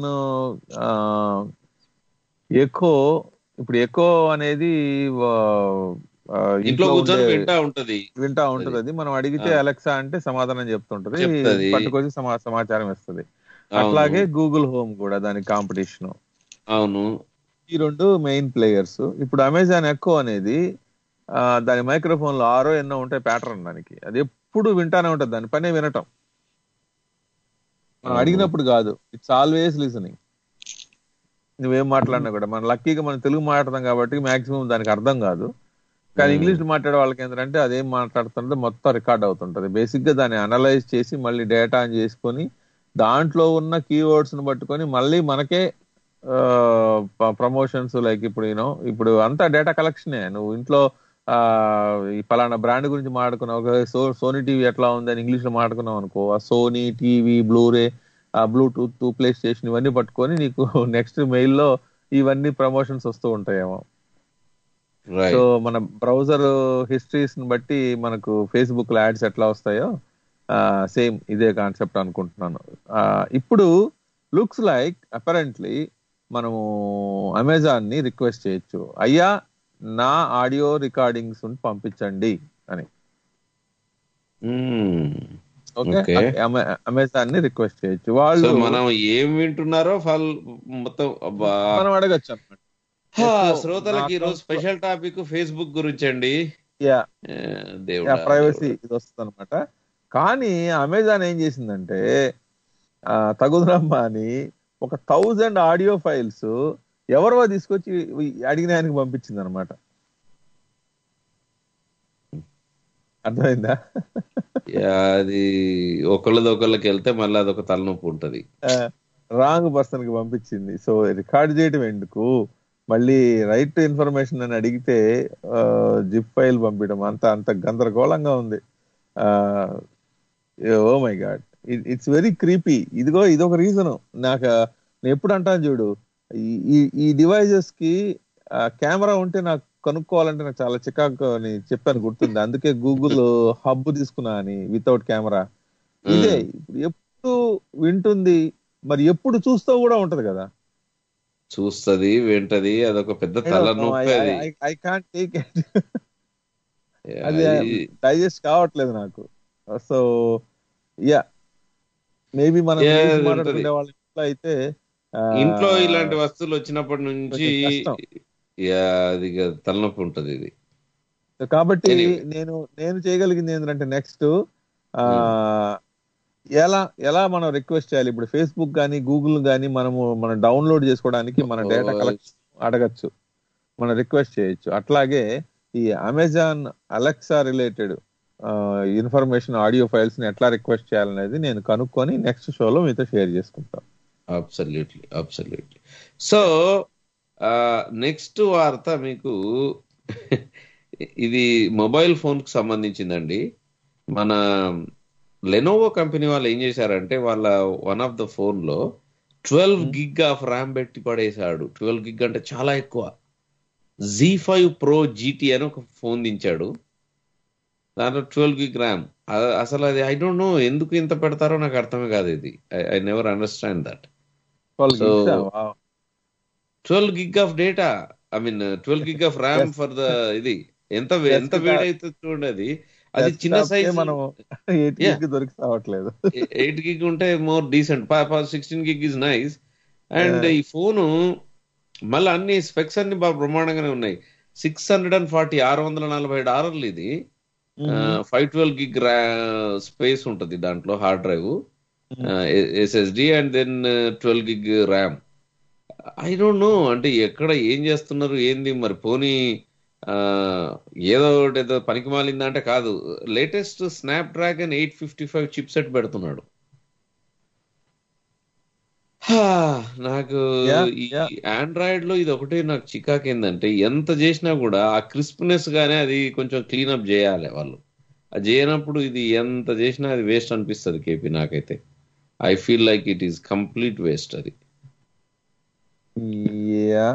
Speaker 5: ఎకో ఇప్పుడు ఎకో అనేది ఆ, ఆ,
Speaker 4: ఇంట్లో కూర్చొని
Speaker 5: ఉండే-
Speaker 4: వింటా ఉంటది
Speaker 5: వింటా ఉంటది అది మనం అడిగితే
Speaker 4: ఆ.
Speaker 5: అలెక్సా అంటే సమాధానం చెప్తుంటది
Speaker 4: చెప్తది.
Speaker 5: పట్టుకొచ్చి సమా సమాచారం ఇస్తుంది
Speaker 4: అవును.
Speaker 5: అట్లాగే గూగుల్ హోమ్ కూడా దాని కాంపిటీషన్
Speaker 4: అవును
Speaker 5: ఈ రెండు మెయిన్ ప్లేయర్స్ ఇప్పుడు అమెజాన్ ఎక్కో అనేది ఆ, దాని మైక్రోఫోన్ లో ఆరో ఎన్నో ఉంటాయి ప్యాటర్న్ దానికి అది ఎప్పుడు వింటానే ఉంటది దాని పనే వినటం మనం అడిగినప్పుడు కాదు ఇట్స్ ఆల్వేస్ లిసనింగ్ నువ్వేం మాట్లాడినా కూడా మన లక్కీగా మనం తెలుగు మాట్లాడతాం కాబట్టి మాక్సిమం దానికి అర్థం కాదు కానీ ఇంగ్లీష్ మాట్లాడే వాళ్ళకి ఏంటంటే అదేం మాట్లాడుతుంటే మొత్తం రికార్డ్ అవుతుంటది బేసిక్ గా దాన్ని అనలైజ్ చేసి మళ్ళీ డేటా చేసుకొని దాంట్లో ఉన్న కీవర్డ్స్ ని పట్టుకొని మళ్ళీ మనకే ప్రమోషన్స్ లైక్ ఇప్పుడు యూనో ఇప్పుడు అంతా డేటా కలెక్షనే నువ్వు ఇంట్లో ఆ ఈ పలానా బ్రాండ్ గురించి మాట్లాడుకున్నావు ఒక సో సోనీ టీవీ ఎట్లా ఉంది అని ఇంగ్లీష్ లో మాట్లాడుకున్నావు అనుకో ఆ సోనీ టీవీ బ్లూరే ఆ బ్లూటూత్ ప్లే స్టేషన్ ఇవన్నీ పట్టుకొని నీకు నెక్స్ట్ మెయిల్ లో ఇవన్నీ ప్రమోషన్స్ వస్తూ ఉంటాయేమో
Speaker 4: Right.
Speaker 5: సో మన బ్రౌజర్ హిస్టరీస్ ని బట్టి మనకు ఫేస్బుక్ లో యాడ్స్ ఎట్లా వస్తాయో సేమ్ ఇదే కాన్సెప్ట్ అనుకుంటున్నాను ఆ, ఇప్పుడు లుక్స్ లైక్ అపరెంట్లీ మనము అమెజాన్ ని రిక్వెస్ట్ చేయొచ్చు అయ్యా నా ఆడియో రికార్డింగ్స్ పంపించండి అని ఓకే
Speaker 4: Okay.
Speaker 5: అమెజాన్ ని రిక్వెస్ట్ చేయొచ్చు వాళ్ళు
Speaker 4: సో మనం ఏం వింటున్నారో ఫాల్ మొత్తం అబ్బా.
Speaker 5: మనం అడగచ్చు అనమాట
Speaker 4: హా,
Speaker 5: ఎక్కువ
Speaker 4: శ్రోతలకి ఈరోజు
Speaker 5: నాకు-
Speaker 4: స్పెషల్ టాపిక్ ఫేస్బుక్ గురించి అండి
Speaker 5: యా
Speaker 4: ఏ, దేవుడా
Speaker 5: ప్రైవసీ ఇది వస్తుంది అనమాట కానీ అమెజాన్ ఏం చేసిందంటే ఆ, తగుదరమ్మా అని ఒక థౌజండ్ ఆడియో ఫైల్స్ ఎవరో తీసుకొచ్చి ఈ అడిగిన ఆయనకి పంపించింది అనమాట అర్థమైందా
Speaker 4: యా, అది ఒకళ్ళది ఒకళ్ళకి వెళ్తే మళ్ళీ అదొక తలనొప్పి ఉంటది
Speaker 5: రాంగ్ పర్సన్ కి పంపించింది సో రికార్డ్ చేయడం ఎందుకు మళ్ళీ రైట్ ఇన్ఫర్మేషన్ అని అడిగితే జిప్ ఫైల్ పంపించడం అంత అంత గందరగోళంగా ఉంది oh my god it's very creepy ఇదిగో ఇదొక రీజన్ నాకు ఆ, నేను ఎప్పుడు అంటాను చూడు ఈ- ఈ ఈ డివైజెస్ కి కెమెరా ఉంటే నాకు కనుక్కోవాలంటే నాకు చాలా చికాకు అని చెప్పాను గుర్తుంది అందుకే గూగుల్ హబ్ తీసుకున్నా అని వితౌట్ కెమెరా ఇదే ఇప్పుడు ఎప్పుడు వింటుంది మరి ఎప్పుడు చూస్తూ కూడా ఉంటది కదా
Speaker 4: చూస్తది వింటది అదొక పెద్ద తలనొప్పి అది
Speaker 5: I can't take it
Speaker 4: yeah,
Speaker 5: అది
Speaker 4: ఇది-
Speaker 5: డైజెస్ట్ కావట్లేదు నాకు సో యా మేబీ మనం
Speaker 4: Yeah,
Speaker 5: ఇంగ్లీష్
Speaker 4: అది
Speaker 5: మాట్లాడుకునే
Speaker 4: ఉంటది.
Speaker 5: వాళ్ళ ఇంట్లో అయితే ఆ,
Speaker 4: ఇంట్లో ఇలాంటి వస్తువులు వచ్చినప్పటి నుంచి
Speaker 5: కొంచెం కష్టం.
Speaker 4: యా, అది ఇక తలనొప్పి ఉంటది ఇది
Speaker 5: కాబట్టి
Speaker 4: Anyway.
Speaker 5: నేను నేను చేయగలిగింది ఏంటంటే నెక్స్ట్ ఎలా ఎలా మనం రిక్వెస్ట్ చేయాలి ఇప్పుడు ఫేస్బుక్ కానీ గూగుల్ కానీ మనము మనం డౌన్లోడ్ చేసుకోవడానికి మన డేటా
Speaker 4: Oh,
Speaker 5: కలెక్ట్ అడగచ్చు మనం రిక్వెస్ట్ చేయొచ్చు అట్లాగే ఈ Amazon Alexa related information audio files ని ఎట్లా రిక్వెస్ట్ చేయాలనేది నేను కనుక్కొని నెక్స్ట్ షోలో మీతో షేర్ చేసుకుంటాను
Speaker 4: అబ్సల్యూట్లీ అబ్సల్యూట్లీ సో నెక్స్ట్ వార్త మీకు ఇది మొబైల్ ఫోన్ కు సంబంధించిందండి మన లెనోవో కంపెనీ వాళ్ళు ఏం చేశారంటే వాళ్ళ వన్ ఆఫ్ ద ఫోన్ లో ట్వెల్వ్ గిగ్ ఆఫ్ ర్యామ్ పెట్టి పడేశాడు ట్వెల్వ్ గిగ్ అంటే చాలా ఎక్కువ జీ ఫైవ్ ప్రో జీటీ అని ఒక ఫోన్ దించాడు దాంట్లో ట్వెల్వ్ గిగ్ ర్యామ్ అసలు అది ఐ డోంట్ నో ఎందుకు ఇంత పెడతారో నాకు అర్థమే కాదు ఇది I never understand that so twelve gig of data I mean twelve gig of RAM
Speaker 5: Yes.
Speaker 4: For the ఇది ఎంత వే- ఎంత
Speaker 5: Desktop.
Speaker 4: వేడైతుంది చూడండి అది అది చిన్న
Speaker 5: Desktop కే
Speaker 4: సైజ్
Speaker 5: మనం ఎయిట్
Speaker 4: Yeah.
Speaker 5: కి దొరికి సావట్లేదు
Speaker 4: ఎయిట్ గిగ్ ఉంటే more decent sixteen gig is nice and
Speaker 5: Yeah.
Speaker 4: ఈ ఫోను మళ్ళీ అన్ని స్పెక్స్ అన్ని బాగా బ్రహ్మాండంగానే ఉన్నాయి సిక్స్ హండ్రెడ్ అండ్ ఫార్టీ ఆరు వందల నలభై డాలర్లు ఇది ఫైవ్ ట్వెల్వ్ గిగ్ స్పేస్ ఉంటుంది దాంట్లో hard drive SSD and then twelve gig RAM I don't know అంటే ఎక్కడ ఏం చేస్తున్నారు ఏంది మరి పోనీ ఆ, ఏదో ఒకటి ఏదో పనికి మాలిందా అంటే కాదు latest Snapdragon eight fifty five chipset పెడుతున్నాడు హా, నాకు
Speaker 5: Yeah,
Speaker 4: ఈ
Speaker 5: yeah.
Speaker 4: ఆండ్రాయిడ్ లో ఇది ఒకటే నాకు చికాకు ఏంటంటే ఎంత చేసినా కూడా ఆ క్రిస్ప్నెస్ గానే అది కొంచెం క్లీనప్ చేయాలి వాళ్ళు అది చేయనప్పుడు ఇది ఎంత చేసినా అది వేస్ట్ అనిపిస్తుంది కేపీ నాకైతే I feel like it is complete waste అది
Speaker 5: Yeah.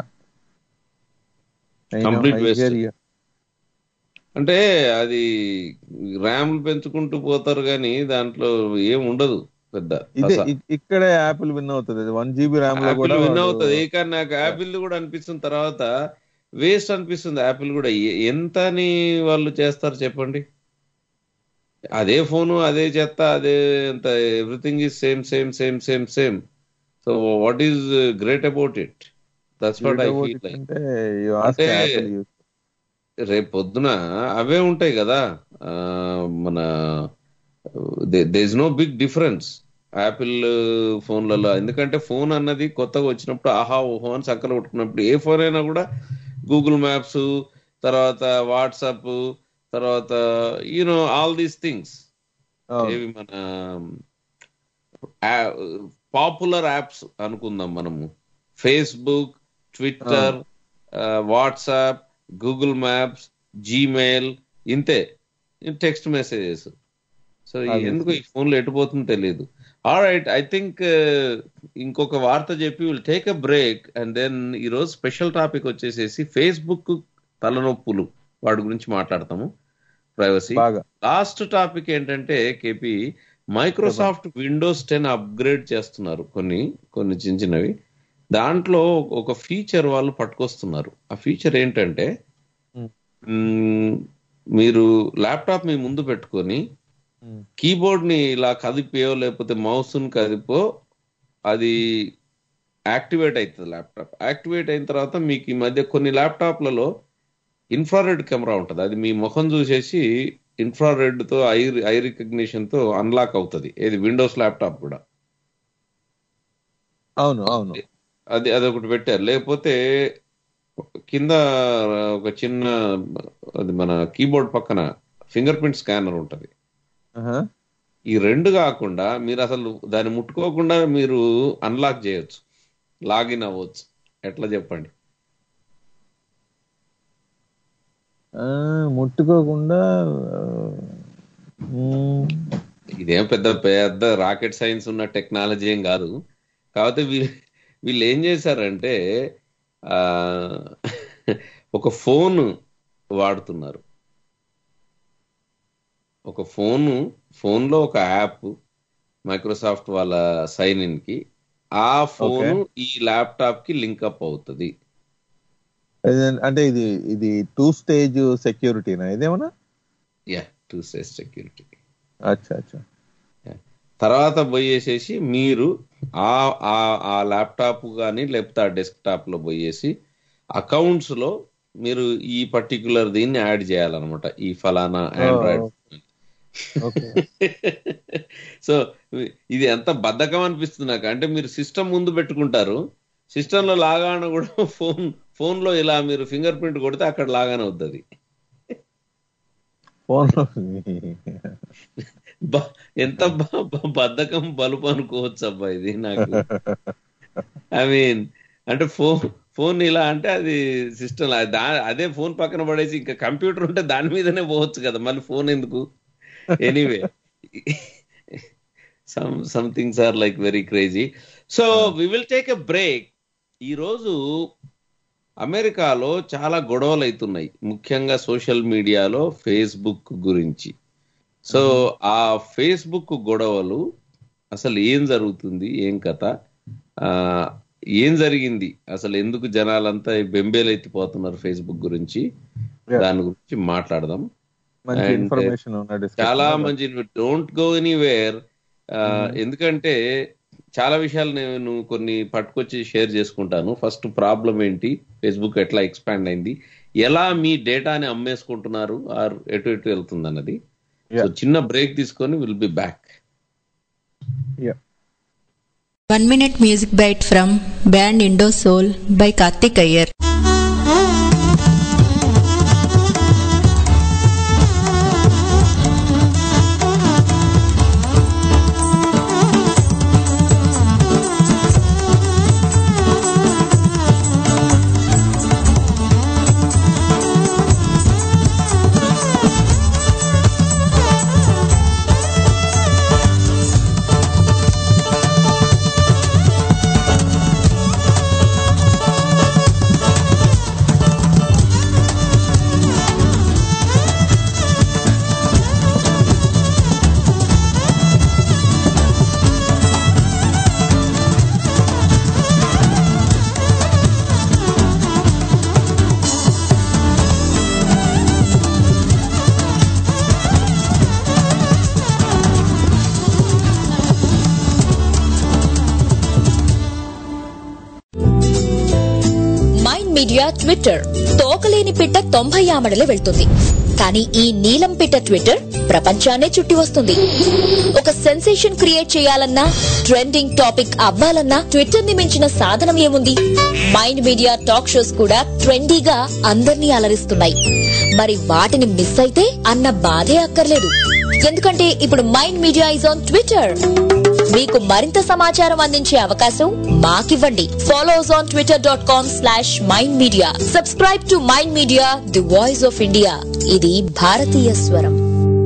Speaker 5: I know,
Speaker 4: Complete
Speaker 5: I
Speaker 4: waste.
Speaker 5: hear you.
Speaker 4: అంటే అది ర్యామ్లు పెంచుకుంటూ పోతారు కానీ దాంట్లో ఏం ఉండదు పెద్ద
Speaker 5: ఇదే ఇ- ఇక్కడే యాపిల్ విన్ అవుతుంది వన్ జీబీ ర్యామ్ లో
Speaker 4: యాపిల్
Speaker 5: కూడా
Speaker 4: విన్
Speaker 5: వాడు-
Speaker 4: అవుతుంది కానీ నాకు యాపిల్ కూడా అనిపిస్తుంది తర్వాత వేస్ట్ అనిపిస్తుంది యాపిల్ కూడా ఎ- ఎంత అని వాళ్ళు చేస్తారు చెప్పండి అదే ఫోను అదే చెత్త అదే ఎంత everything is same same same same same so what is great about it that's what I
Speaker 5: Great about
Speaker 4: feel
Speaker 5: it
Speaker 4: like
Speaker 5: అంటే you ask
Speaker 4: అంటే
Speaker 5: Apple use.
Speaker 4: రేపు పొద్దున అవే ఉంటాయి కదా ఆ, మన they is no big difference Apple ఫోన్లలో ఎందుకంటే ఫోన్ అన్నది కొత్తగా వచ్చినప్పుడు ఆహా ఓహో అని సంకలు కొట్టుకున్నప్పుడు ఏ ఫోన్ అయినా కూడా గూగుల్ మ్యాప్స్ తర్వాత వాట్సాప్ తర్వాత యూనో ఆల్ దీస్ థింగ్స్
Speaker 5: అవును.
Speaker 4: ఏవి మన పాపులర్ యాప్స్ అనుకుందాం మనము Facebook Twitter WhatsApp Google Maps Gmail ఇంతే టెక్స్ట్ మెసేజెస్ సో
Speaker 5: అదే.
Speaker 4: ఎందుకు ఈ ఫోన్లో ఎటుపోతుందో తెలియదు ఆల్ రైట్ ఐ థింక్ ఇంకొక వార్త చెప్పి will take a break and then ఈరోజు స్పెషల్ టాపిక్ వచ్చేసేసి ఫేస్బుక్ తలనొప్పులు వాటి గురించి మాట్లాడతాము ప్రైవసీ
Speaker 5: బాగా
Speaker 4: లాస్ట్ టాపిక్ ఏంటంటే KP Microsoft Windows ten upgrade చేస్తున్నారు కొన్ని కొన్ని చిన్న చిన్నవి దాంట్లో ఒక ఫీచర్ వాళ్ళు పట్టుకొస్తున్నారు ఆ ఫీచర్ ఏంటంటే
Speaker 5: Hmm.
Speaker 4: మ్మ్, మీరు ల్యాప్టాప్ మీ ముందు పెట్టుకొని
Speaker 5: Hmm.
Speaker 4: కీబోర్డ్ ని ఇలా కదిపో లేకపోతే మౌస్ ని కదిపో అది యాక్టివేట్ అవుతుంది ల్యాప్టాప్ యాక్టివేట్ అయిన తర్వాత మీకు ఈ మధ్య కొన్ని ల్యాప్టాప్లలో ఇన్ఫ్రారెడ్ కెమెరా ఉంటుంది అది మీ ముఖం చూసేసి ఇన్ఫ్రారెడ్ తో ఐ ఐ రికగ్నిషన్ తో అన్లాక్ అవుతుంది ఏది విండోస్ ల్యాప్టాప్ కూడా
Speaker 5: అవును అవును
Speaker 4: అది అదొకటి పెట్టారు లేకపోతే కింద ఒక చిన్న అది మన కీబోర్డ్ పక్కన ఫింగర్ ప్రింట్ స్కానర్ ఉంటది
Speaker 5: ఆహా.
Speaker 4: ఈ రెండు కాకుండా మీరు అసలు దాన్ని ముట్టుకోకుండా మీరు అన్లాక్ చేయొచ్చు లాగిన్ అవ్వచ్చు ఎట్లా చెప్పండి
Speaker 5: ఆ, ముట్టుకోకుండా ఆ, మ్మ్.
Speaker 4: ఇదేం పెద్ద పెద్ద రాకెట్ సైన్స్ ఉన్న టెక్నాలజీ ఏం కాదు కాకపోతే వీళ్ళు వీళ్ళు ఏం చేశారంటే ఆ ఒక ఫోన్ వాడుతున్నారు ఒక ఫోను ఫోన్లో ఒక యాప్ మైక్రోసాఫ్ట్ వాళ్ళ సైన్ ఇన్ కి ఆ ఫోన్ ఈ ల్యాప్టాప్ కి లింక్ అప్ అవుతుంది
Speaker 5: ఇది- అంటే ఇది ఇది టూ స్టేజ్ సెక్యూరిటీనా ఇదేమన్నా
Speaker 4: యా టూ స్టేజ్ సెక్యూరిటీ
Speaker 5: అచ్చా అచ్చా
Speaker 4: తర్వాత పోయేసేసి మీరు ఆ ఆ ఆ ల్యాప్టాప్ కానీ లేకపోతే ఆ డెస్క్టాప్ లో పోయేసి అకౌంట్స్ లో మీరు ఈ పర్టికులర్ దీన్ని యాడ్ చేయాలన్నమాట ఈ ఫలానా ఆండ్రాయిడ్
Speaker 5: ఓకే
Speaker 4: సో ఇది ఎంత బద్ధకం అనిపిస్తుంది నాకు అంటే మీరు సిస్టమ్ ముందు పెట్టుకుంటారు సిస్టమ్ లో లాగాన కూడా ఫోన్ ఫోన్ లో ఇలా మీరు ఫింగర్ ప్రింట్ కొడితే అక్కడ లాగానే అవుతుంది
Speaker 5: ఫోన్
Speaker 4: బ- ఎంత బ- బ- బద్ధకం బలుపు అనుకోవచ్చు అబ్బా ఇది నాకు ఐ మీన్ అంటే ఫోన్ ఫోన్ ఇలా అంటే అది సిస్టమ్ దా అదే ఫోన్ పక్కన పడేసి ఇంకా కంప్యూటర్ ఉంటే దాని మీదనే పోవచ్చు కదా మళ్ళీ ఫోన్ ఎందుకు anyway some somethings are like very crazy so we will take a break ఈరోజు అమెరికాలో చాలా గొడవలు అవుతున్నాయి ముఖ్యంగా సోషల్ మీడియాలో ఫేస్బుక్ గురించి సో ఆ ఫేస్బుక్ గొడవలు అసలు ఏం జరుగుతుంది ఏం కథ ఆ, ఏం జరిగింది అసలు ఎందుకు జనాలంతా బెంబేలెత్తిపోతున్నారు ఫేస్బుక్ గురించి దాని గురించి మాట్లాడదాం
Speaker 5: మంచి
Speaker 4: And,
Speaker 5: ఇన్ఫర్మేషన్ ఉన్న discussion.
Speaker 4: చాలా మంచి డోంట్ గో ఎనీవేర్ ఎందుకంటే చాలా విషయాలు నేను కొన్ని పట్టుకొచ్చి షేర్ చేసుకుంటాను ఫస్ట్ ప్రాబ్లం ఏంటి ఫేస్బుక్ ఎట్లా ఎక్స్పాండ్ అయింది ఎలా మీ డేటాని అమ్మేసుకుంటున్నారు ఆర్ ఎటు ఎటు వెళ్తుంది అన్నది సో చిన్న బ్రేక్ తీసుకొని will be back
Speaker 6: one minute music bite from band Indo Soul by Karthik Iyer
Speaker 8: Mind Media Twitter తోకలేని పిట్ట తొంభై ఆమడలు వెళ్తుంది కానీ ఈ నీలం పిట్ట ట్విట్టర్ ప్రపంచాన్నే చుట్టి వస్తుంది ఒక సెన్సేషన్ క్రియేట్ చేయాలన్నా ట్రెండింగ్ టాపిక్ అవ్వాలన్నా ట్విట్టర్ ని మించిన సాధనం ఏముంది మైండ్ మీడియా టాక్ షోస్ కూడా ట్రెండీగా అందర్నీ అలరిస్తున్నాయి మరి వాటిని మిస్ అయితే అన్న బాధే అక్కర్లేదు ఎందుకంటే ఇప్పుడు Mind Media is on Twitter మీకు మరింత సమాచారం అందించే అవకాశం మాకివ్వండి follow us on Twitter dot com slash Mind Media subscribe to mind media the voice of India ఇది భారతీయ స్వరం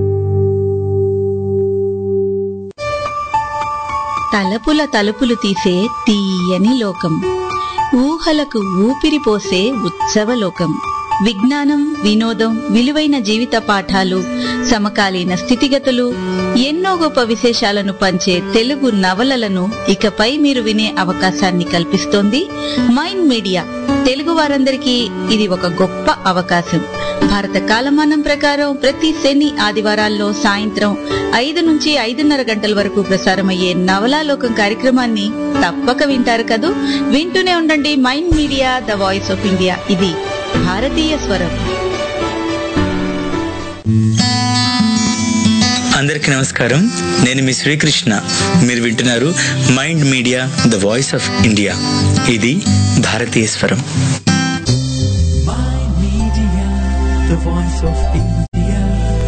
Speaker 9: తలపుల తలుపులు తీసే తీయని లోకం ఊహలకు ఊపిరి పోసే ఉత్సవ లోకం విజ్ఞానం వినోదం విలువైన జీవిత పాఠాలు సమకాలీన స్థితిగతులు ఎన్నో గొప్ప విశేషాలను పంచే తెలుగు నవలలను ఇకపై మీరు వినే అవకాశాన్ని కల్పిస్తోంది మైండ్ మీడియా తెలుగు వారందరికీ ఇది ఒక గొప్ప అవకాశం భారత కాలమానం ప్రకారం ప్రతి శని ఆదివారాల్లో సాయంత్రం ఐదు నుంచి ఐదున్నర గంటల వరకు ప్రసారమయ్యే నవలాలోకం కార్యక్రమాన్ని తప్పక వింటారు కదూ వింటూనే ఉండండి Mind media the voice of India ఇది భారతీయ స్వరం
Speaker 11: అందరికీ నమస్కారం నేను మీ శ్రీకృష్ణ మీరు వింటున్నారు Mind media the voice of India ఇది భారతీయ స్వరం
Speaker 1: the voice of India.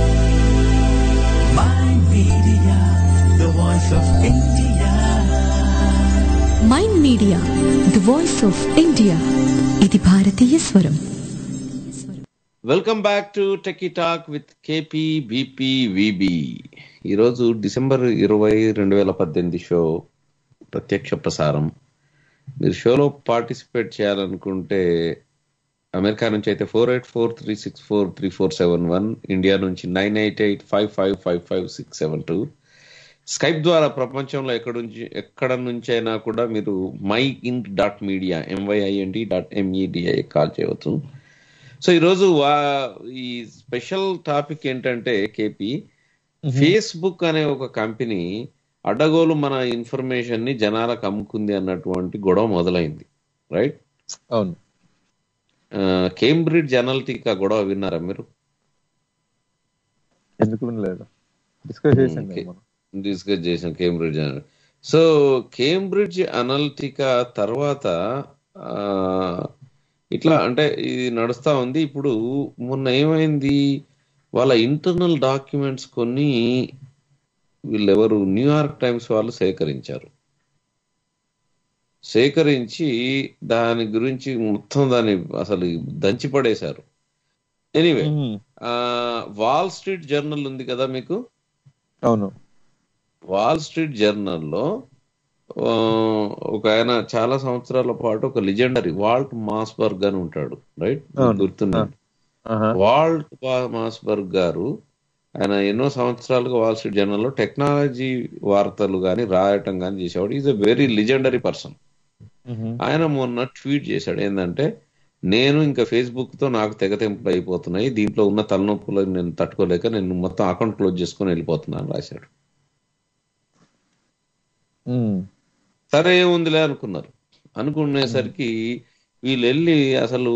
Speaker 1: Mind Media, the voice of India.
Speaker 2: Mind media the voice of India ఇది భారతీయ స్వరం
Speaker 4: welcome back to Techie Talk with KP BP VB ఈరోజు December ఇరవై రెండు వేల పద్దెనిమిది షో ప్రత్యక్ష ప్రసారం మీరు షోలో పార్టిసిపేట్ చేయాలనుకుంటే అమెరికా నుంచి అయితే four eight four three six four three four seven one India నుంచి nine eight eight five five five five six seven two Skype ద్వారా ప్రపంచంలో ఎక్కడ నుంచి ఎక్కడ నుంచి అయినా కూడా మీరు Mind dot media MYIND dot MEDI call చేయవచ్చు సో ఈరోజు వా ఈ స్పెషల్ టాపిక్ ఏంటంటే కేపీ ఫేస్బుక్ అనే ఒక కంపెనీ అడ్డగోలు మన ఇన్ఫర్మేషన్ ని జనాలకు అమ్ముకుంది అన్నటువంటి గొడవ మొదలైంది రైట్
Speaker 5: అవును
Speaker 4: కేంబ్రిడ్జ్ అనలిటికా గొడవ విన్నారా మీరు
Speaker 5: ఎందుకు వినలేదు డిస్కస్ చేసాం
Speaker 4: Okay.
Speaker 5: మనం
Speaker 4: డిస్కస్ చేసాం కేంబ్రిడ్జ్ అనల్ సో కేంబ్రిడ్జ్ అనలిటికా తర్వాత ఆ, ఇట్లా అంటే ఇది నడుస్తా ఉంది ఇప్పుడు మొన్న ఏమైంది వాళ్ళ ఇంటర్నల్ డాక్యుమెంట్స్ కొన్ని వీళ్ళెవరు న్యూయార్క్ టైమ్స్ వాళ్ళు సేకరించారు సేకరించి దాని గురించి మొత్తం దాన్ని అసలు దంచి పడేశారు ఎనీవే వాల్ స్ట్రీట్ జర్నల్ ఉంది కదా మీకు
Speaker 5: అవును
Speaker 4: వాల్ స్ట్రీట్ జర్నల్లో ఆ, ఒక ఆయన చాలా సంవత్సరాల పాటు ఒక లిజెండరీ వాల్ట్ మాస్బర్గ్ అని ఉంటాడు రైట్
Speaker 5: అవును.
Speaker 4: గుర్తున్నాడు వాల్ట్ బా- మాస్బర్గ్ గారు ఆయన ఎన్నో సంవత్సరాలుగా వాల్ స్ట్రీట్ జర్నల్లో టెక్నాలజీ వార్తలు కానీ రాయటం కానీ చేసేవాడు is a very legendary person ఆయన మొన్న ట్వీట్ చేశాడు ఏంటంటే నేను ఇంకా ఫేస్బుక్ తో నాకు తెగతెంపులు అయిపోతున్నాయి దీంట్లో ఉన్న తలనొప్పులు నేను తట్టుకోలేక నేను మొత్తం అకౌంట్ క్లోజ్ చేసుకొని వెళ్ళిపోతున్నాను రాశాడు సరే ఏముందిలే అనుకున్నారు అనుకునేసరికి వీళ్ళు వెళ్ళి అసలు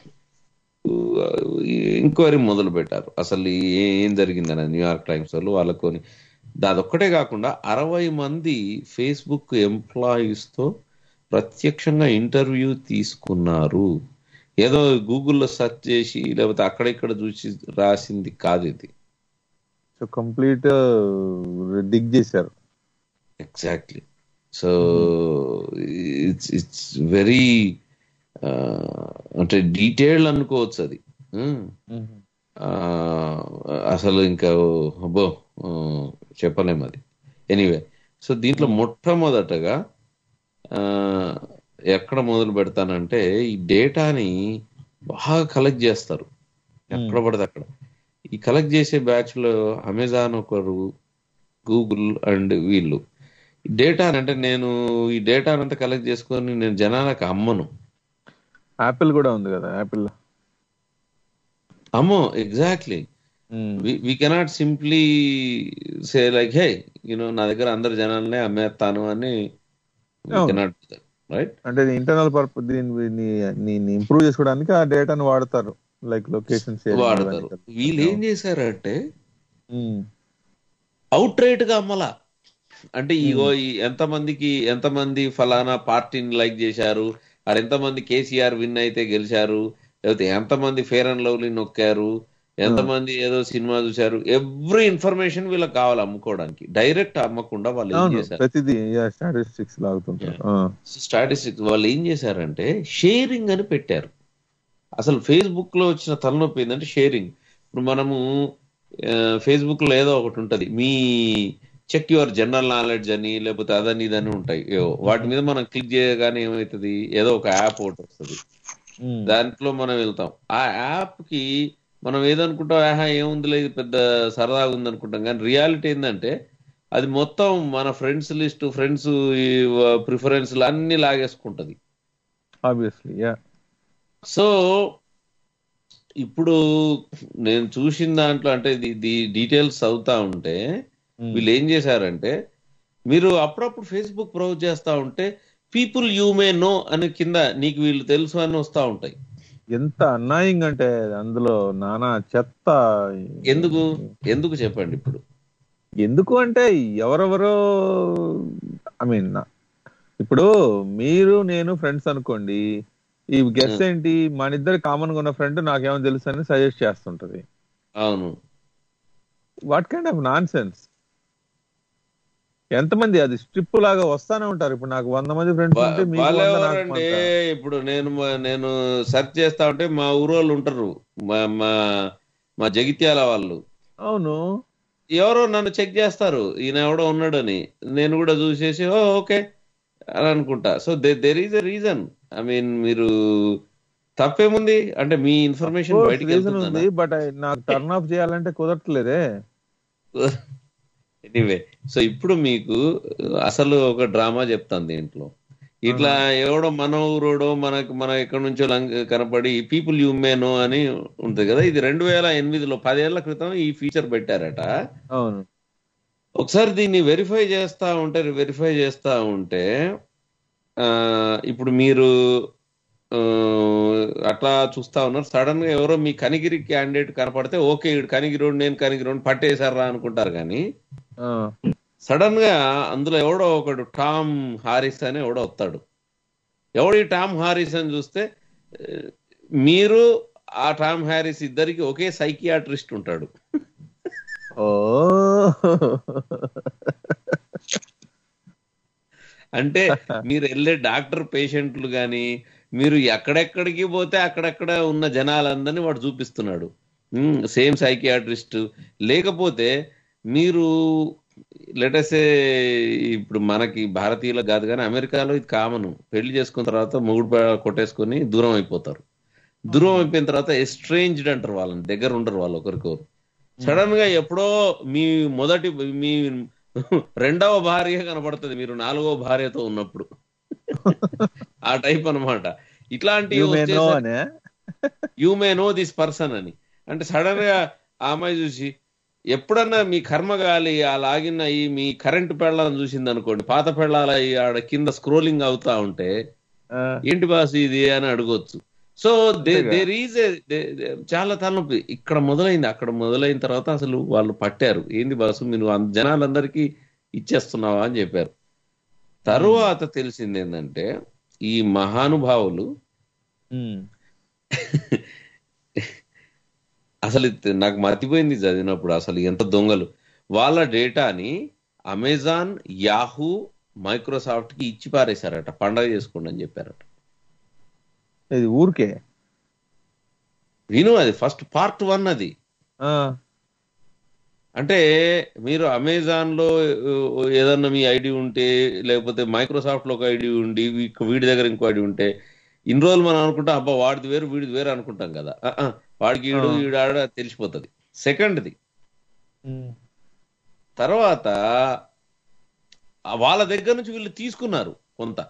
Speaker 4: ఎంక్వైరీ మొదలు పెట్టారు అసలు ఏ- ఏం జరిగిందని న్యూయార్క్ టైమ్స్ వాళ్ళు వాళ్ళకొని అదొక్కటే కాకుండా అరవై మంది ఫేస్బుక్ ఎంప్లాయీస్ తో ప్రత్యక్షంగా ఇంటర్వ్యూ తీసుకున్నారు ఏదో గూగుల్లో సెర్చ్ చేసి లేకపోతే అక్కడిక్కడ చూసి రాసింది కాదు ఇది
Speaker 5: సో కంప్లీట్ డిగ్ చేశారు
Speaker 4: exactly so it's it's very అంటే డీటెయిల్డ్ అనుకోవచ్చు అది ఉమ్. ఆ, అసలు ఇంకా అబ్బో ఆ, చెప్పలేము అది ఎనీవే సో దీంట్లో మొట్టమొదటగా ఆ, ఎక్కడ మొదలు పెడతానంటే ఈ డేటాని బాగా కలెక్ట్ చేస్తారు ఎక్కడ పడితే అక్కడ ఈ కలెక్ట్ చేసే బ్యాచ్ లో అమెజాన్ ఒకరు గూగుల్ అండ్ వీళ్ళు డేటా అంటే నేను ఈ డేటా అంతా కలెక్ట్ చేసుకొని నేను జనాలకు అమ్మను
Speaker 5: యాపిల్ కూడా ఉంది కదా యాపిల్
Speaker 4: అమ్మో exactly we cannot simply say like hey you know నా దగ్గర అందరు జనాలనే అమ్మేస్తాను అని
Speaker 5: అవును.
Speaker 4: కెనాట్ రైట్
Speaker 5: అంటే ఇంటర్నల్ పర్పస్ దీన్ని ఇంప్రూవ్ చేసుకోవడానికి ఆ డేటాను వాడతారు లైక్ లొకేషన్
Speaker 4: వాడతారు వీళ్ళు ఏం చేశారంటే అవుట్ రైట్ గా అమ్మలా అంటే ఇగో ఈ ఎంతమందికి ఎంతమంది ఫలానా పార్టీని లైక్ చేశారు అది ఎంతమంది కేసీఆర్ విన్ అయితే గెలిచారు లేకపోతే ఎంతమంది ఫేర్ అండ్ లవ్లీ నొక్కారు ఎంతమంది ఏదో సినిమా చూశారు ఎవ్రీ ఇన్ఫర్మేషన్ వీళ్ళకి కావాలి అమ్ముకోవడానికి డైరెక్ట్ అమ్మకుండా వాళ్ళు ఏం
Speaker 5: అవును
Speaker 4: చేశారు
Speaker 5: ప్రతిదీ స్టాటిస్టిక్స్ లాగుతుంటారు ఆ.
Speaker 4: స్టాటిస్టిక్స్ వాళ్ళు ఏం చేశారంటే షేరింగ్ అని పెట్టారు అసలు ఫేస్బుక్ లో వచ్చిన తలనొప్పి ఏంటంటే షేరింగ్ ఇప్పుడు మనము ఫేస్బుక్ లో ఏదో ఒకటి ఉంటది మీ చెక్ యువర్ జనరల్ నాలెడ్జ్ అని లేకపోతే అదని ఇదని ఉంటాయి ఏవో. వాటి మీద మనం క్లిక్ చేయగానే ఏమవుతుంది ఏదో ఒక యాప్ ఒకటి వస్తుంది దాంట్లో మనం వెళ్తాం ఆ యాప్ కి మనం ఏదనుకుంటాం ఆహా ఏముందిలే ఇది పెద్ద సరదాగా ఉంది అనుకుంటాం కానీ రియాలిటీ ఏంటంటే అది మొత్తం మన ఫ్రెండ్స్ లిస్ట్ ఫ్రెండ్స్ ప్రిఫరెన్స్లు అన్ని లాగేసుకుంటది
Speaker 5: ఆబ్వియస్లీ యా
Speaker 4: సో ఇప్పుడు నేను చూసిన దాంట్లో అంటే ఇది డీటెయిల్స్ అవుతా ఉంటే వీళ్ళు ఏం చేశారంటే మీరు అప్పుడప్పుడు ఫేస్బుక్ బ్రౌజ్ చేస్తా ఉంటే పీపుల్ యూ మే నో అని కింద నీకు వీళ్ళు తెలుసు అని వస్తా ఉంటాయి
Speaker 5: ఎంత అన్నాయింగ్ అంటే అందులో నానా చెత్త
Speaker 4: ఎందుకు ఎందుకు చెప్పండి ఇప్పుడు
Speaker 5: ఎందుకు అంటే ఎవరెవరో ఐ మీన్ ఇప్పుడు మీరు నేను ఫ్రెండ్స్ అనుకోండి ఈ గెస్ ఏంటి మన ఇద్దరు కామన్ గా ఉన్న ఫ్రెండ్ నాకేమో తెలుసు అని సజెస్ట్ చేస్తుంటది
Speaker 4: అవును
Speaker 5: what kind of nonsense ఎంతమంది అది స్ట్రిప్ లాగా వస్తానే ఉంటారు ఇప్పుడు నాకు వంద మంది ఫ్రెండ్స్ ఉంటే మీకు
Speaker 4: వాళ్ళు
Speaker 5: వంద నాకు
Speaker 4: ఎవరంటే
Speaker 5: వంద.
Speaker 4: ఇప్పుడు నేను మా- నేను సెర్చ్ చేస్తా ఉంటే మా ఊరోళ్ళు ఉంటారు మా మా మా జగిత్యాల వాళ్ళు
Speaker 5: అవును
Speaker 4: ఎవరో నన్ను చెక్ చేస్తారు ఈయన ఎవడో ఉన్నాడని నేను కూడా చూసేసి ఓ ఓకే అని అనుకుంటా so there is a reason I mean మీరు తప్పేముంది అంటే మీ ఇన్ఫర్మేషన్ బయటికి
Speaker 5: రీజన్ ఉంది
Speaker 4: వెళ్తుందనా?
Speaker 5: బట్ నాకు టర్న్ ఆఫ్ చేయాలంటే కుదరట్లేదే
Speaker 4: ఎనీవే సో ఇప్పుడు మీకు అసలు ఒక డ్రామా చెప్తాను దీంట్లో ఇట్లా ఎవడో మన ఊరోడో మనకు మన ఎక్కడి నుంచో లంగ- కనపడి పీపుల్ యూ మే నో అని ఉంటుంది కదా ఇది రెండు వేల ఎనిమిదిలో పదేళ్ల క్రితం ఈ ఫీచర్ పెట్టారట
Speaker 5: అవును
Speaker 4: ఒకసారి దీన్ని వెరిఫై చేస్తా ఉంటే వెరిఫై చేస్తా ఉంటే ఆ, ఇప్పుడు మీరు ఆ, అట్లా చూస్తా ఉన్నారు సడన్ గా ఎవరో మీ కనిగిరి క్యాండిడేట్ కనపడితే ఓకే ఈడు కనిగిరోడు నేను కనిగిరోడు పట్టేశారా అనుకుంటారు కానీ
Speaker 5: ఆ,
Speaker 4: సడన్ గా అందులో ఎవడో ఒకడు టామ్ హారిస్ అని ఎవడో వస్తాడు ఎవడు ఈ టామ్ హారిస్ అని చూస్తే ఆ, మీరు ఆ టామ్ హారిస్ ఇద్దరికి ఒకే సైకియాట్రిస్ట్ ఉంటాడు
Speaker 5: ఓ
Speaker 4: అంటే మీరు వెళ్ళే డాక్టర్ పేషెంట్లు కానీ మీరు ఎక్కడెక్కడికి పోతే అక్కడెక్కడ ఉన్న జనాలందరినీ వాడు చూపిస్తున్నాడు సేమ్ సైకియాట్రిస్ట్ లేకపోతే మీరు లెటసే ఇప్పుడు మనకి భారతీయులకు కాదు కానీ అమెరికాలో ఇది కామన్ పెళ్లి చేసుకున్న తర్వాత మొగుడు ప- కొట్టేసుకొని దూరం అయిపోతారు దూరం అయిపోయిన తర్వాత ఎస్ట్రేంజ్డ్ అంటారు వాళ్ళని దగ్గర ఉండరు వాళ్ళు ఒకరికొకరు సడన్ గా ఎప్పుడో మీ మొదటి మీ రెండవ భార్య కనబడుతుంది మీరు నాలుగవ భార్యతో ఉన్నప్పుడు ఆ టైప్ అన్నమాట ఇట్లాంటి
Speaker 5: You may know అనే?
Speaker 4: You may know this person అని అంటే సడన్ గా ఆ అమ్మాయి చూసి ఎప్పుడన్నా మీ కర్మ గాలి ఆ లాగిన్ అయ్యి మీ కరెంట్ పెళ్ళాలని చూసింది అనుకోండి పాత పెళ్ళాలు అయ్యి ఆడ కింద స్క్రోలింగ్ అవుతా ఉంటే ఏంటి బాస్ ఇది అని అడగొచ్చు సో
Speaker 5: అంతేగా.
Speaker 4: దేర్ ఈజ్ చాలా తలనొప్పి ఇక్కడ మొదలైంది అక్కడ మొదలైన తర్వాత అసలు వాళ్ళు పట్టారు ఏంది బాసు మీరు అన్- జనాలందరికీ ఇచ్చేస్తున్నావా అని చెప్పారు తరువాత తెలిసింది ఏంటంటే ఈ మహానుభావులు అసలు ఇది నాకు మర్చిపోయింది చదివినప్పుడు అసలు ఎంత దొంగలు వాళ్ళ డేటాని అమెజాన్ యాహూ మైక్రోసాఫ్ట్ కి ఇచ్చి పారేశారట పండగ చేసుకోండి అని చెప్పారట
Speaker 5: ఇది ఊరికే
Speaker 4: విను అది ఫస్ట్ పార్ట్ వన్ అది అంటే మీరు అమెజాన్ లో ఆ, ఏదన్నా మీ ఐడి ఉంటే లేకపోతే మైక్రోసాఫ్ట్ లో ఒక ఐడి ఉండి వీ- వీడి దగ్గర ఇంకో ఐడి ఉంటే ఇన్ని రోజులు మనం అనుకుంటాం అబ్బా వాడిది వేరు వీడిది వేరు అనుకుంటాం కదా ఆ, ఆ, వాడికి ఈడు
Speaker 5: ఆ.
Speaker 4: ఈడు ఆడ తెలిసిపోతుంది సెకండ్ది తర్వాత ఆ వాళ్ళ దగ్గర నుంచి వీళ్ళు తీసుకున్నారు కొంత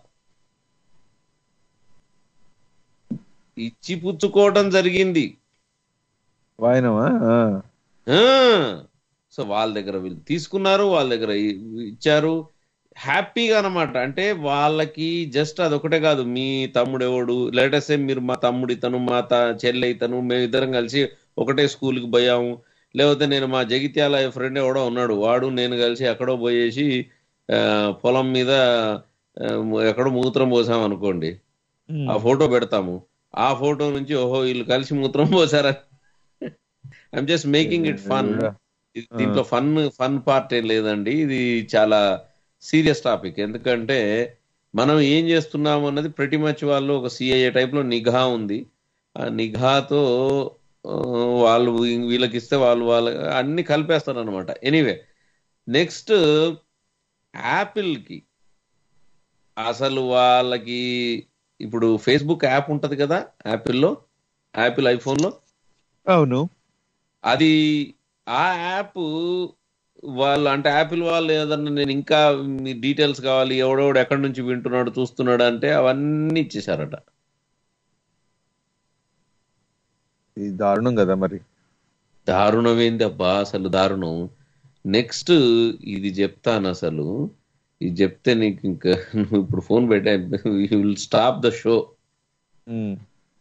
Speaker 4: ఇచ్చి పుచ్చుకోవడం జరిగింది
Speaker 5: వాయినమా
Speaker 4: ఆ, సో వాళ్ళ దగ్గర వీళ్ళు తీసుకున్నారు వాళ్ళ దగ్గర ఇ- ఇచ్చారు హ్యాపీగా అన్నమాట అంటే వాళ్ళకి జస్ట్ అదొకటే కాదు మీ తమ్ముడు ఎవడు లేటెస్ట్ మీరు మా తమ్ముడు ఇతను మా త చెల్లె ఇతను మేము ఇద్దరం కలిసి ఒకటే స్కూల్కి పోయాము లేకపోతే నేను మా జగిత్యాల ఫ్రెండ్ ఎవడో ఉన్నాడు వాడు నేను కలిసి ఎక్కడో పోయేసి ఆ, పొలం మీద ఆ, ఎక్కడో మూత్రం పోసాం అనుకోండి ఆ ఫోటో పెడతాము ఆ ఫోటో నుంచి ఓహో వీళ్ళు కలిసి మూత్రం పోసారా I'm just making it fun దీంట్లో ఫన్ ఫన్ పార్ట్ ఏం లేదండి ఇది చాలా సీరియస్ టాపిక్ ఎందుకంటే మనం ఏం చేస్తున్నాం అన్నది ప్రతి మచ్ వాళ్ళు ఒక సిఐఏ టైప్ లో నిఘా ఉంది ఆ నిఘాతో ఆ, వాళ్ళు వీ- వీళ్ళకి ఇస్తే వాళ్ళు వాళ్ళ అన్ని కలిపేస్తారు అనమాట ఎనీవే నెక్స్ట్ యాపిల్ కి అసలు వాళ్ళకి ఇప్పుడు ఫేస్బుక్ యాప్ ఉంటది కదా యాపిల్లో యాపిల్ ఐఫోన్ లో
Speaker 5: అవును
Speaker 4: అది ఆ యాప్ వాళ్ళు అంటే యాపిల్ వాళ్ళు ఏదన్నా నేను ఇంకా మీ డీటెయిల్స్ కావాలి ఎవడెవడు ఎక్కడి నుంచి వింటున్నాడు చూస్తున్నాడు అంటే అవన్నీ ఇచ్చేసారట
Speaker 5: ఇది దారుణం కదా మరి
Speaker 4: దారుణం ఏంది అబ్బా అసలు దారుణం నెక్స్ట్ ఇది చెప్తాను అసలు ఇది చెప్తే నీకు ఇంకా నువ్వు ఇప్పుడు ఫోన్ పెట్టా you will stop the show
Speaker 5: um.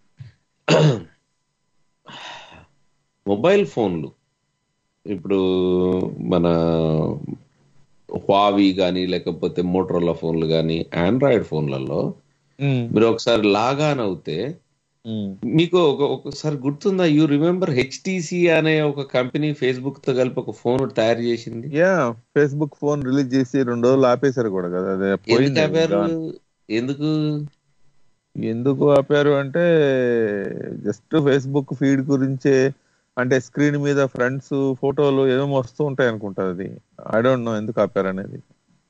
Speaker 4: Mobile ఫోన్లు ఇప్పుడు మన హువావి కానీ లేకపోతే మోటరోలా ఫోన్లు కానీ ఆండ్రాయిడ్ ఫోన్లలో
Speaker 5: ఉమ్.
Speaker 4: మీరు ఒకసారి లాగాన్ అవుతే
Speaker 5: ఉమ్.
Speaker 4: మీకు ఒక ఒకసారి గుర్తుందా యూ రిమెంబర్ హెచ్టిసి అనే ఒక కంపెనీ ఫేస్బుక్ తో కలిపి ఒక ఫోన్ తయారు చేసింది
Speaker 5: యా ఫేస్బుక్ ఫోన్ రిలీజ్ చేసి రెండు రోజులు ఆపేశారు కూడా కదా అదే
Speaker 4: ఎందుకు
Speaker 5: పోయింది
Speaker 4: ఆపారు
Speaker 5: gone.
Speaker 4: ఎందుకు
Speaker 5: ఎందుకు ఆపారు అంటే జస్ట్ ఫేస్బుక్ ఫీడ్ గురించే అంటే స్క్రీన్ మీద ఫ్రెండ్స్ ఫోటోలు ఏమేమి వస్తూ ఉంటాయి అనుకుంటా అది ఐ డోంట్ నో ఎందుకు ఆపారు అనేది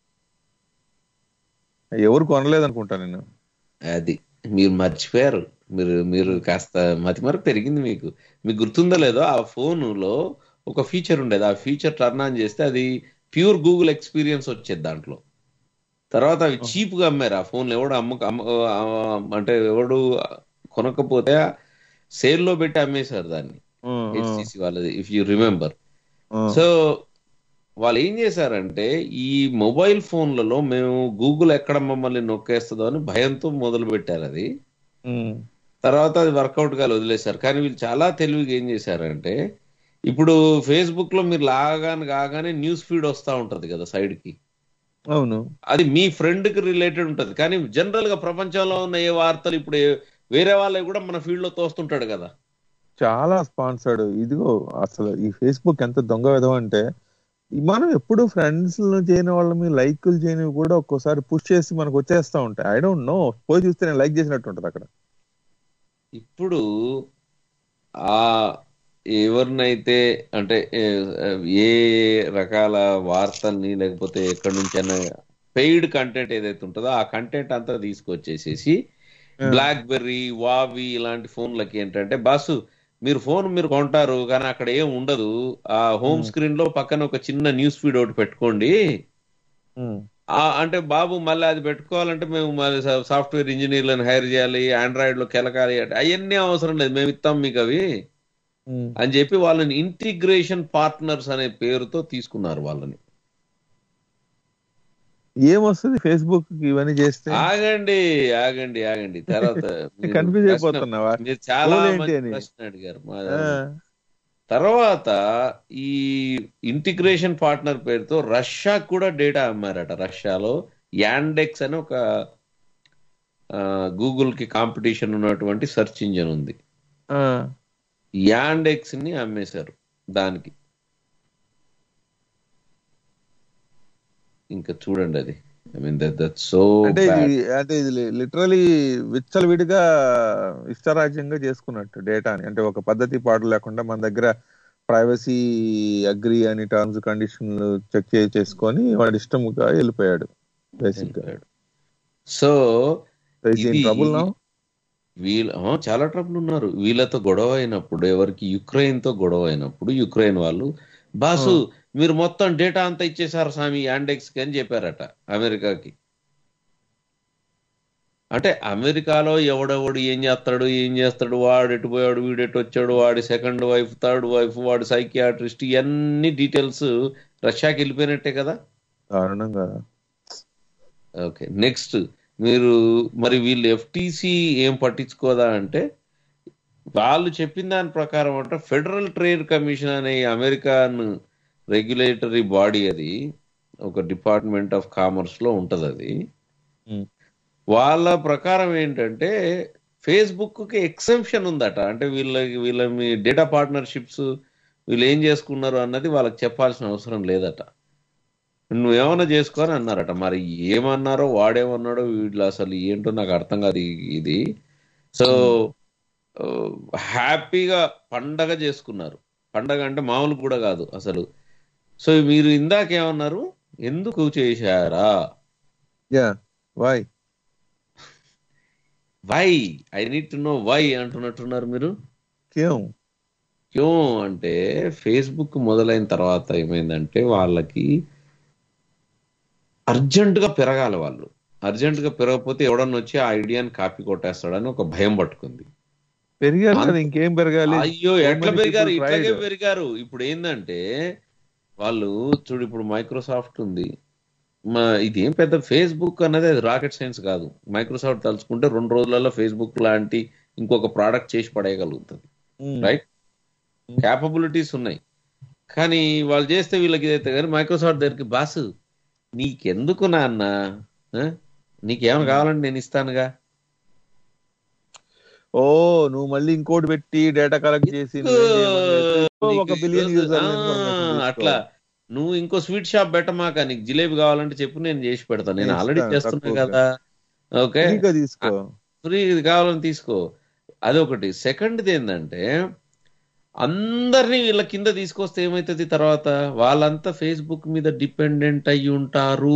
Speaker 5: ఎవరు కొనలేదు అనుకుంటా నేను
Speaker 4: అది మీరు మర్చిపోయారు మీరు మీరు కాస్త మతిమరకు పెరిగింది మీకు మీకు గుర్తుందో లేదో ఆ ఫోన్ లో ఒక ఫీచర్ ఉండేది ఆ ఫీచర్ టర్న్ ఆన్ చేస్తే అది ప్యూర్ గూగుల్ ఎక్స్పీరియన్స్ వచ్చేది దాంట్లో తర్వాత అవి చీప్ గా అమ్మారు ఆ ఫోన్లు ఎవడు అమ్మక అమ్మ ఆ, అంటే ఎవడు కొనకపోతే సేల్ లో పెట్టి అమ్మేశారు దాన్ని హెచ్సిసి వాళ్ళది ఇఫ్ యూ రిమెంబర్ సో వాళ్ళు ఏం చేశారంటే ఈ మొబైల్ ఫోన్లలో మేము గూగుల్ ఎక్కడ మమ్మల్ని నొక్కేస్తుందో అని భయంతో మొదలు పెట్టారు అది తర్వాత అది వర్కౌట్ గా వదిలేశారు కానీ వీళ్ళు చాలా తెలివిగా ఏం చేశారంటే ఇప్పుడు ఫేస్బుక్ లో మీరు లాగానే కాగానే న్యూస్ ఫీడ్ వస్తా ఉంటది కదా సైడ్ కి
Speaker 5: అవును
Speaker 4: అది మీ ఫ్రెండ్ కి రిలేటెడ్ ఉంటది కానీ జనరల్ గా ప్రపంచంలో ఉన్న ఏ వార్తలు ఇప్పుడు ఏ- వేరే వాళ్ళవి కూడా మన ఫీల్డ్ లో తోస్తుంటాడు కదా
Speaker 5: చాలా స్పాన్సర్డ్ ఇదిగో అసలు ఈ ఫేస్బుక్ ఎంత దొంగ విధం అంటే ఈ మనం ఎప్పుడు ఫ్రెండ్స్ చేయని వాళ్ళని లైకులు చేయనివి కూడా ఒక్కోసారి పుష్ చేసి మనకు వచ్చేస్తా ఉంటాయి ఐ డోంట్ నో పోయి చూస్తే నేను లైక్ చేసినట్టు ఉంటుంది అక్కడ
Speaker 4: ఇప్పుడు ఆ ఎవరినైతే అంటే ఏ- ఏ రకాల వార్తల్ని లేకపోతే ఎక్కడి నుంచైనా పెయిడ్ కంటెంట్ ఏదైతే ఉంటుందో ఆ కంటెంట్ అంతా తీసుకొచ్చేసేసి బ్లాక్ బెర్రీ వావి ఇలాంటి ఫోన్లకి ఏంటంటే బాసు మీరు ఫోన్ మీరు కొంటారు కానీ అక్కడ ఏం ఉండదు ఆ హోమ్ స్క్రీన్ లో పక్కన ఒక చిన్న న్యూస్ ఫీడ్ ఒకటి పెట్టుకోండి ఆ అంటే బాబు మళ్ళీ అది పెట్టుకోవాలంటే మేము మళ్ళీ సాఫ్ట్వేర్ ఇంజనీర్లను హైర్ చేయాలి ఆండ్రాయిడ్ లో కెలకాలి అంటే అవన్నీ అవసరం లేదు మేము ఇస్తాం మీకు అవి అని చెప్పి వాళ్ళని ఇంటిగ్రేషన్ పార్ట్నర్స్ అనే పేరుతో తీసుకున్నారు వాళ్ళని
Speaker 5: ఏమొస్తుంది ఫేస్బుక్ కి ఇవన్నీ చేస్తే
Speaker 4: ఆగండి ఆగండి ఆగండి తర్వాత మీరు
Speaker 5: కన్ఫ్యూజ్
Speaker 4: ప్రశ్న-
Speaker 5: అయిపోతున్నావా
Speaker 4: మీరు చాలా
Speaker 5: గోల్ ఏంటి
Speaker 4: మంచి
Speaker 5: అని?
Speaker 4: ప్రశ్న అడిగారు మా-
Speaker 5: ఆ.
Speaker 4: తర్వాత ఈ ఇంటిగ్రేషన్ పార్ట్నర్ పేరుతో రష్యా కూడా డేటా అమ్మారట రష్యాలో యాండెక్స్ అని ఒక గూగుల్ కి కాంపిటీషన్ ఉన్నటువంటి సెర్చ్ ఇంజిన్ ఉంది
Speaker 5: ఆ,
Speaker 4: యాండెక్స్ ని అమ్మేశారు దానికి ఇంకా చూడండి అది I mean that that so
Speaker 5: అంటే ఇది అంటే ఇది లిటరలీ విచ్చలవిడిగా ఇష్టరాజ్యంగా చేసుకున్నట్టు డేటాని అంటే ఒక పద్ధతి పాటు లేకుండా మన దగ్గర ప్రైవసీ అగ్రి అని టర్మ్స్ కండిషన్లు చెక్ చేసుకొని వాడి ఇష్టముగా వెళ్ళిపోయాడు బేసిక్ గా
Speaker 4: సో
Speaker 5: ఇది ట్రబుల్ నా
Speaker 4: వీళ్ళ ఆ, చాలా ట్రబుల్ ఉన్నారు వీళ్ళతో గొడవ అయినప్పుడు ఎవరికి యుక్రెయిన్ తో గొడవ అయినప్పుడు యుక్రెయిన్ వాళ్ళు బాసు మీరు మొత్తం డేటా అంతా ఇచ్చేసారు స్వామి యాండెక్స్ కి అని చెప్పారట అమెరికాకి అంటే అమెరికాలో ఎవడెవడు ఏం చేస్తాడు ఏం చేస్తాడు వాడు ఎటు పోయాడు వీడు ఎటు వచ్చాడు వాడి సెకండ్ వైఫ్ థర్డ్ వైఫ్ వాడి సైకియాట్రిస్ట్ ఇవన్నీ డీటెయిల్స్ రష్యాకి వెళ్ళిపోయినట్టే కదా
Speaker 5: దారుణం కదా
Speaker 4: ఓకే నెక్స్ట్ మీరు మరి వీళ్ళు ఎఫ్టీసీ ఏం పట్టించుకోదా అంటే వాళ్ళు చెప్పిన దాని ప్రకారం అంటే ఫెడరల్ ట్రేడ్ కమిషన్ అనే అమెరికన్ రెగ్యులేటరీ బాడీ అది ఒక డిపార్ట్మెంట్ ఆఫ్ కామర్స్ లో ఉంటది అది వాళ్ళ ప్రకారం ఏంటంటే ఫేస్బుక్ కి ఎక్సెంప్షన్ ఉందట అంటే వీళ్ళ వీళ్ళ మీ డేటా పార్ట్నర్షిప్స్ వీళ్ళు ఏం చేసుకున్నారు అన్నది వాళ్ళకి చెప్పాల్సిన అవసరం లేదట నువ్వేమన్నా చేసుకో అని అన్నారట మరి ఏమన్నారో వాడేమన్నాడో వీళ్ళు అసలు ఏంటో నాకు అర్థం కాదు ఈ- ఇది సో ఆ, హ్యాపీగా పండగ చేసుకున్నారు పండగ అంటే మామూలు కూడా కాదు అసలు సో మీరు ఇందాకేమన్నారు ఎందుకు చేశారా
Speaker 5: yeah why
Speaker 4: why I need to know why అంటున్నట్టున్నారు మీరు
Speaker 5: క్యోం
Speaker 4: క్యూ అంటే ఫేస్బుక్ మొదలైన తర్వాత ఏమైందంటే వాళ్ళకి అర్జెంట్ గా పెరగాలి వాళ్ళు అర్జెంట్ గా పెరగకపోతే ఎవడన్నా వచ్చి ఆ ఐడియాని కాపీ కొట్టేస్తాడని ఒక భయం పట్టుకుంది
Speaker 5: పెరిగారు కదా ఇంకేం పెరగాలి
Speaker 4: అయ్యో
Speaker 5: So
Speaker 4: ఎట్లా
Speaker 5: many
Speaker 4: పెరిగారు
Speaker 5: people
Speaker 4: ఇట్లాగే
Speaker 5: tried.
Speaker 4: పెరిగారు ఇప్పుడు ఏంటంటే వాళ్ళు చూడు ఇప్పుడు మైక్రోసాఫ్ట్ ఉంది మా ఇది ఏం పెద్ద ఫేస్బుక్ అన్నది అది రాకెట్ సైన్స్ కాదు మైక్రోసాఫ్ట్ తలుచుకుంటే రెండు రోజులలో ఫేస్బుక్ లాంటి ఇంకొక ప్రోడక్ట్ చేసి పడేయగలుగుతుంది
Speaker 5: Hmm.
Speaker 4: రైట్ క్యాపబిలిటీస్ ఉన్నాయి కానీ వాళ్ళు చేస్తే వీళ్ళకి ఇదైతే కానీ మైక్రోసాఫ్ట్ దగ్గరికి బాసు నీకెందుకు నాన్న ఆ? నీకేమైనా కావాలంటే నేను ఇస్తానుగా
Speaker 5: ఓ నువ్వు మళ్ళీ ఇంకోటి పెట్టి డేటా కలెక్ట్ చేసి నువ్వేం చేయమని ఒక బిలియన్ యూజర్
Speaker 4: ఆ, అట్లా నువ్వు ఇంకో స్వీట్ షాప్ పెట్టమాక నీకు జిలేబీ కావాలంటే చెప్పు నేను చేసి పెడతాను నేను
Speaker 5: నేను
Speaker 4: ఆల్రెడీ
Speaker 5: ఇస్తాను,
Speaker 4: చేస్తున్నా
Speaker 5: తక్కువగా.
Speaker 4: కదా ఓకే
Speaker 5: ఫ్రీగా తీసుకో
Speaker 4: ఫ్రీ కావాలని తీసుకో అదొకటి సెకండ్ది ఏంటంటే అందరినీ వీళ్ళ కింద తీసుకొస్తే ఏమవుతుంది తర్వాత వాళ్ళంతా ఫేస్బుక్ మీద డిపెండెంట్ అయి ఉంటారు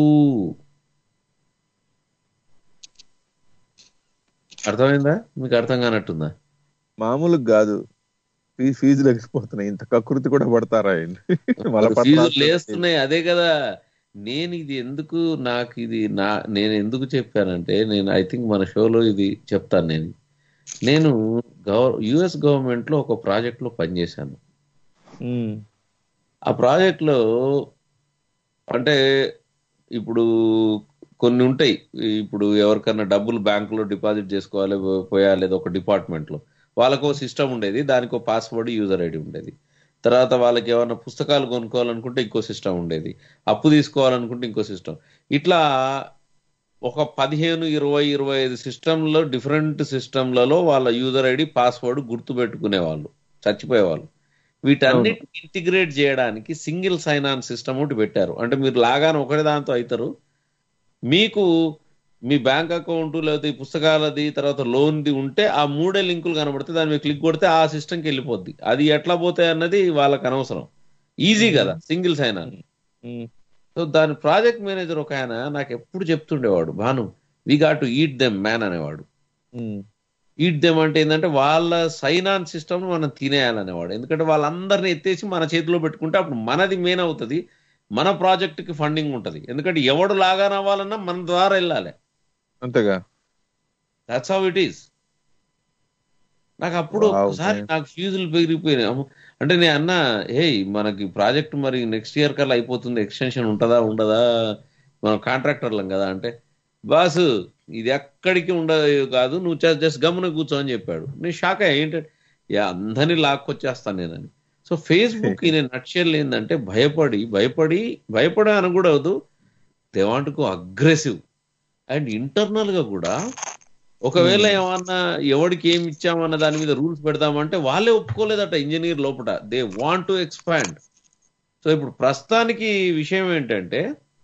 Speaker 4: అర్థమైందా మీకు అర్థం కానట్టుందా
Speaker 5: మామూలుగా కాదు ఫీ- ఫీజులు ఎగిసిపోతున్నాయి ఇంత కకృతి కూడా పడతారా ఆయన? వాళ్ళ పట్ల
Speaker 4: ఫీజులు లేస్తున్నాయి అదే కదా నేను ఇది ఎందుకు నాకు ఇది నా నేను ఎందుకు చెప్పానంటే నేను ఐ థింక్ మన షోలో ఇది చెప్తాను నేను నేను గవర్ యుఎస్ గవర్నమెంట్ లో ఒక ప్రాజెక్ట్ లో పనిచేశాను
Speaker 5: ఉమ్,
Speaker 4: ఆ ప్రాజెక్ట్ లో అంటే ఇప్పుడు కొన్ని ఉంటాయి ఇప్పుడు ఎవరికన్నా డబ్బులు బ్యాంకులో డిపాజిట్ చేసుకోవాలి పోయా లేదా ఒక డిపార్ట్మెంట్ లో వాళ్ళకు సిస్టమ్ ఉండేది దానికి ఒక పాస్వర్డ్ యూజర్ ఐడి ఉండేది తర్వాత వాళ్ళకి ఏమైనా పుస్తకాలు కొనుక్కోవాలనుకుంటే ఇంకో సిస్టమ్ ఉండేది అప్పు తీసుకోవాలనుకుంటే ఇంకో సిస్టమ్ ఇట్లా ఒక పదిహేను ఇరవై ఇరవై ఐదు సిస్టంలో డిఫరెంట్ సిస్టంలలో వాళ్ళ యూజర్ ఐడి పాస్వర్డ్ గుర్తు పెట్టుకునేవాళ్ళు చచ్చిపోయేవాళ్ళు వీటన్నిటిని ఇంటిగ్రేట్ చేయడానికి సింగిల్ సైన్ ఆన్ సిస్టమ్ ఒకటి పెట్టారు అంటే మీరు లాగానే ఒకటి దాంతో అవుతారు మీకు మీ బ్యాంక్ అకౌంట్ లేకపోతే ఈ పుస్తకాలది తర్వాత లోన్ది ఉంటే ఆ మూడే లింకులు కనబడితే దాని మీద క్లిక్ కొడితే ఆ సిస్టమ్కి వెళ్ళిపోద్ది అది ఎట్లా పోతాయి అన్నది వాళ్ళకి అనవసరం ఈజీ కదా సింగిల్ సైన్ ఆన్ సో దాని ప్రాజెక్ట్ మేనేజర్ ఒక ఆయన నాకు ఎప్పుడు చెప్తుండేవాడు Bhanu we got to eat them man అనేవాడు ఈట్ దెమ్ అంటే ఏంటంటే వాళ్ళ సైన్ ఆన్ సిస్టమ్ మనం తినేయాలనేవాడు ఎందుకంటే వాళ్ళందరినీ ఎత్తేసి మన చేతిలో పెట్టుకుంటే అప్పుడు మనది మెయిన్ అవుతుంది మన ప్రాజెక్ట్ కి ఫండింగ్ ఉంటది ఎందుకంటే ఎవడు లాగాన్ అవ్వాలన్నా మన ద్వారా వెళ్ళాలి
Speaker 5: అంతేగా
Speaker 4: దట్స్ హౌ ఇట్ ఈస్ నాకు అప్పుడు
Speaker 5: Wow,
Speaker 4: ఒకసారి
Speaker 5: man.
Speaker 4: నాకు ఫ్యూజులు పెరిగిపోయినాయి అమ్మో, అంటే నేను అన్నా హే మనకి ప్రాజెక్ట్ మరి నెక్స్ట్ ఇయర్ కల్లా అయిపోతుంది ఎక్స్టెన్షన్ ఉంటుందా ఉండదా మనం కాంట్రాక్టర్లం కదా అంటే బాసు ఇది ఎక్కడికి ఉండదు కాదు నువ్వు జస్ట్ గమన కూర్చో అని చెప్పాడు నేను షాక్ అయ్యా ఏంటంటే యా అందరినీ లాక్కొచ్చేస్తాను నేనని సో ఫేస్బుక్ నేను నక్షల్ ఏంటంటే భయపడి భయపడి భయపడే అనకూడదు దే వాంట్ కు అగ్రెసివ్ అండ్ ఇంటర్నల్ గా కూడా ఒకవేళ ఏమన్నా ఎవడికి ఏమి ఇచ్చామన్న దాని మీద రూల్స్ పెడదామంటే వాళ్ళే ఒప్పుకోలేదట ఇంజనీర్ లోపల they want to expand so ఇప్పుడు ప్రస్తుతానికి విషయం ఏంటంటే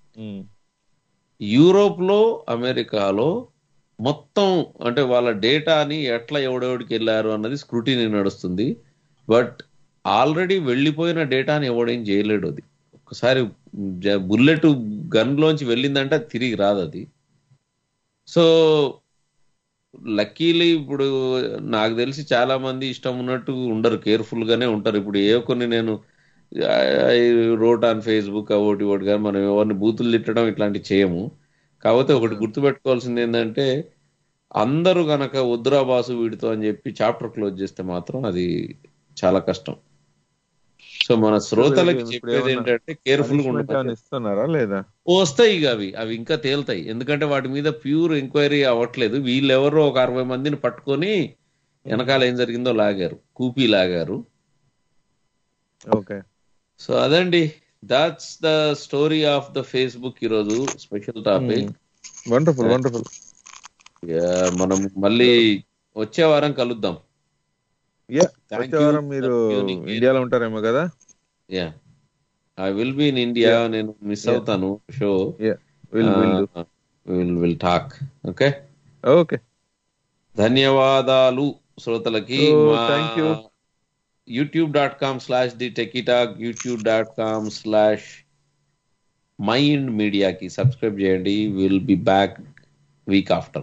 Speaker 4: యూరోప్ లో అమెరికాలో మొత్తం అంటే వాళ్ళ డేటాని ఎట్లా ఎవడెవడికి వెళ్ళారు అన్నది స్క్రూటినీ నడుస్తుంది బట్ ఆల్రెడీ వెళ్ళిపోయిన డేటాని ఎవడేం చేయలేడు అది ఒకసారి బుల్లెట్ గన్లోంచి వెళ్ళిందంటే అది తిరిగి రాదు అది సో లక్కీలీ ఇప్పుడు నాకు తెలిసి చాలా మంది ఇష్టం ఉన్నట్టు ఉండరు కేర్ఫుల్ గానే ఉంటారు ఇప్పుడు ఏ కొన్ని నేను రోట్ ఆన్ ఫేస్బుక్ ఒకటి ఒకటి కానీ మనం ఎవరిని బూతులు తిట్టడం ఇట్లాంటివి చేయము కాకపోతే ఒకటి గుర్తుపెట్టుకోవాల్సింది ఏంటంటే అందరూ గనక వద్దురా బాసు వీడితో అని చెప్పి చాప్టర్ క్లోజ్ చేస్తే మాత్రం అది చాలా కష్టం సో మన శ్రోతలకి
Speaker 5: ఇప్పుడు
Speaker 4: చెప్పేది
Speaker 5: ఏమన్నా
Speaker 4: ఏంటంటే కేర్ఫుల్ గా
Speaker 5: punishment ఏమన్నా
Speaker 4: ఉండాలి
Speaker 5: ఇస్తున్నారా లేదా
Speaker 4: వస్తాయి ఇక అవి అవి ఇంకా తేలుతాయి ఎందుకంటే వాటి మీద ప్యూర్ ఎంక్వైరీ అవ్వట్లేదు వీళ్ళెవరో ఒక అరవై మందిని పట్టుకొని వెనకాల ఏం జరిగిందో లాగారు కూపీ లాగారు
Speaker 5: ఓకే
Speaker 4: సో అదండి that's the story of the Facebook ఈరోజు స్పెషల్ టాపిక్
Speaker 5: వండర్ఫుల్ వండర్ఫుల్
Speaker 4: మనం మళ్ళీ వచ్చే వారం కలుద్దాం
Speaker 5: యా
Speaker 4: Thank
Speaker 5: వచ్చే
Speaker 4: you
Speaker 5: వారం
Speaker 4: for
Speaker 5: మీరు
Speaker 4: tuning in.
Speaker 5: ఇండియాలో ఉంటారేమో కదా
Speaker 4: yeah I will be in India
Speaker 5: Yeah.
Speaker 4: నేను మిస్
Speaker 5: Yeah.
Speaker 4: అవుతాను so
Speaker 5: will will do
Speaker 4: will will talk okay
Speaker 5: okay
Speaker 4: ధన్యవాదాలు శ్రోతలకి
Speaker 5: So,
Speaker 4: మా
Speaker 5: thank you.
Speaker 4: YouTube dot com slash the Techie Talk YouTube dot com slash Mind మీడియాకి subscribe చేయండి will be back week after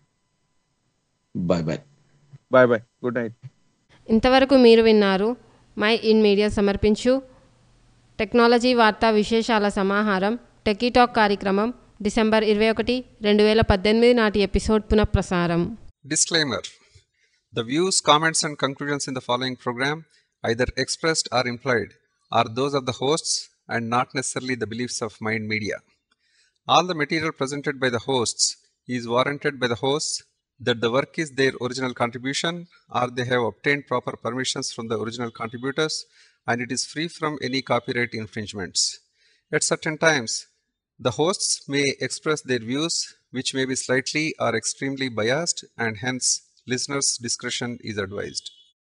Speaker 4: bye bye
Speaker 5: bye bye good night
Speaker 3: ఇంతవరకు మీరు విన్నారు my in media సమర్పించు technology వార్తా విశేషాల సమాహారం టెకీటాక్ కార్యక్రమం డిసెంబర్ ఇరవై ఒకటి రెండు వేల పద్దెనిమిది నాటి ఎపిసోడ్ పునఃప్రసారం
Speaker 12: Disclaimer The views, comments, and conclusions in the following program, either expressed or implied, are those of the hosts and not necessarily the beliefs of Mind Media. All the material presented by the hosts is warranted by the hosts that the work is their original contribution or they have obtained proper permissions from the original contributors and it is free from any copyright infringements. At certain times, the hosts may express their views, which may be slightly or extremely biased, and hence listeners' discretion is advised.